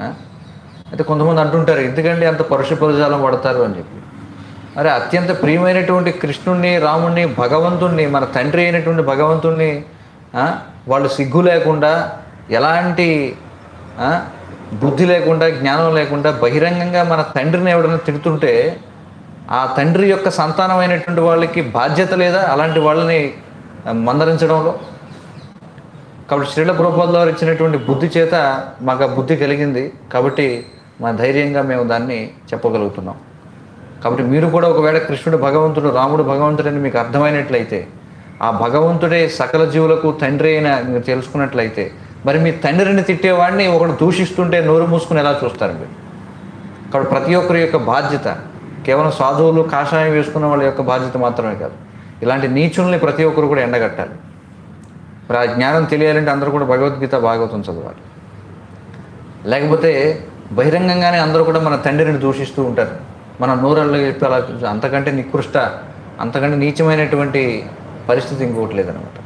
ఆ? అయితే కొంతమంది అంటుంటారు ఎందుకండి అంత పరుష పదజాలం పడతారు అని చెప్పి అరే అత్యంత ప్రియమైనటువంటి కృష్ణుణ్ణి రాముణ్ణి భగవంతుణ్ణి మన తండ్రి అయినటువంటి భగవంతుణ్ణి ఆ, వాళ్ళు సిగ్గు లేకుండా ఎలాంటి ఆ, బుద్ధి లేకుండా జ్ఞానం లేకుండా బహిరంగంగా మన తండ్రిని ఎవడైనా తిడుతుంటే ఆ తండ్రి యొక్క సంతానమైనటువంటి వాళ్ళకి బాధ్యత లేదా అలాంటి వాళ్ళని ఆ, మందలించడంలో కాబట్టి శ్రీల ప్రభుపాదుల వారు ఇచ్చినటువంటి బుద్ధి చేత మాకు ఆ బుద్ధి కలిగింది కాబట్టి మా ధైర్యంగా మేము దాన్ని చెప్పగలుగుతున్నాం కాబట్టి మీరు కూడా ఒకవేళ కృష్ణుడు భగవంతుడు రాముడు భగవంతుడని మీకు అర్థమైనట్లయితే ఆ భగవంతుడే సకల జీవులకు తండ్రి అయిన మీరు తెలుసుకున్నట్లయితే మరి మీ తండ్రిని తిట్టేవాడిని ఒకడు దూషిస్తుంటే నోరు మూసుకుని ఎలా చూస్తారు మీరు కాబట్టి ప్రతి ఒక్కరి యొక్క బాధ్యత కేవలం సాధువులు కాషాయం వేసుకున్న వాళ్ళ యొక్క బాధ్యత మాత్రమే కాదు ఇలాంటి నీచుల్ని ప్రతి ఒక్కరు కూడా ఎండగట్టాలి మరి ఆ జ్ఞానం తెలియాలంటే అందరూ కూడా భగవద్గీత భాగవతం చదవాలి లేకపోతే బహిరంగంగానే అందరూ కూడా మన తండ్రిని దూషిస్తూ ఉంటారు మన నూరల్లో చెప్పి అలా అంతకంటే నికృష్ట అంతకంటే నీచమైనటువంటి పరిస్థితి ఇంకోటి లేదనమాట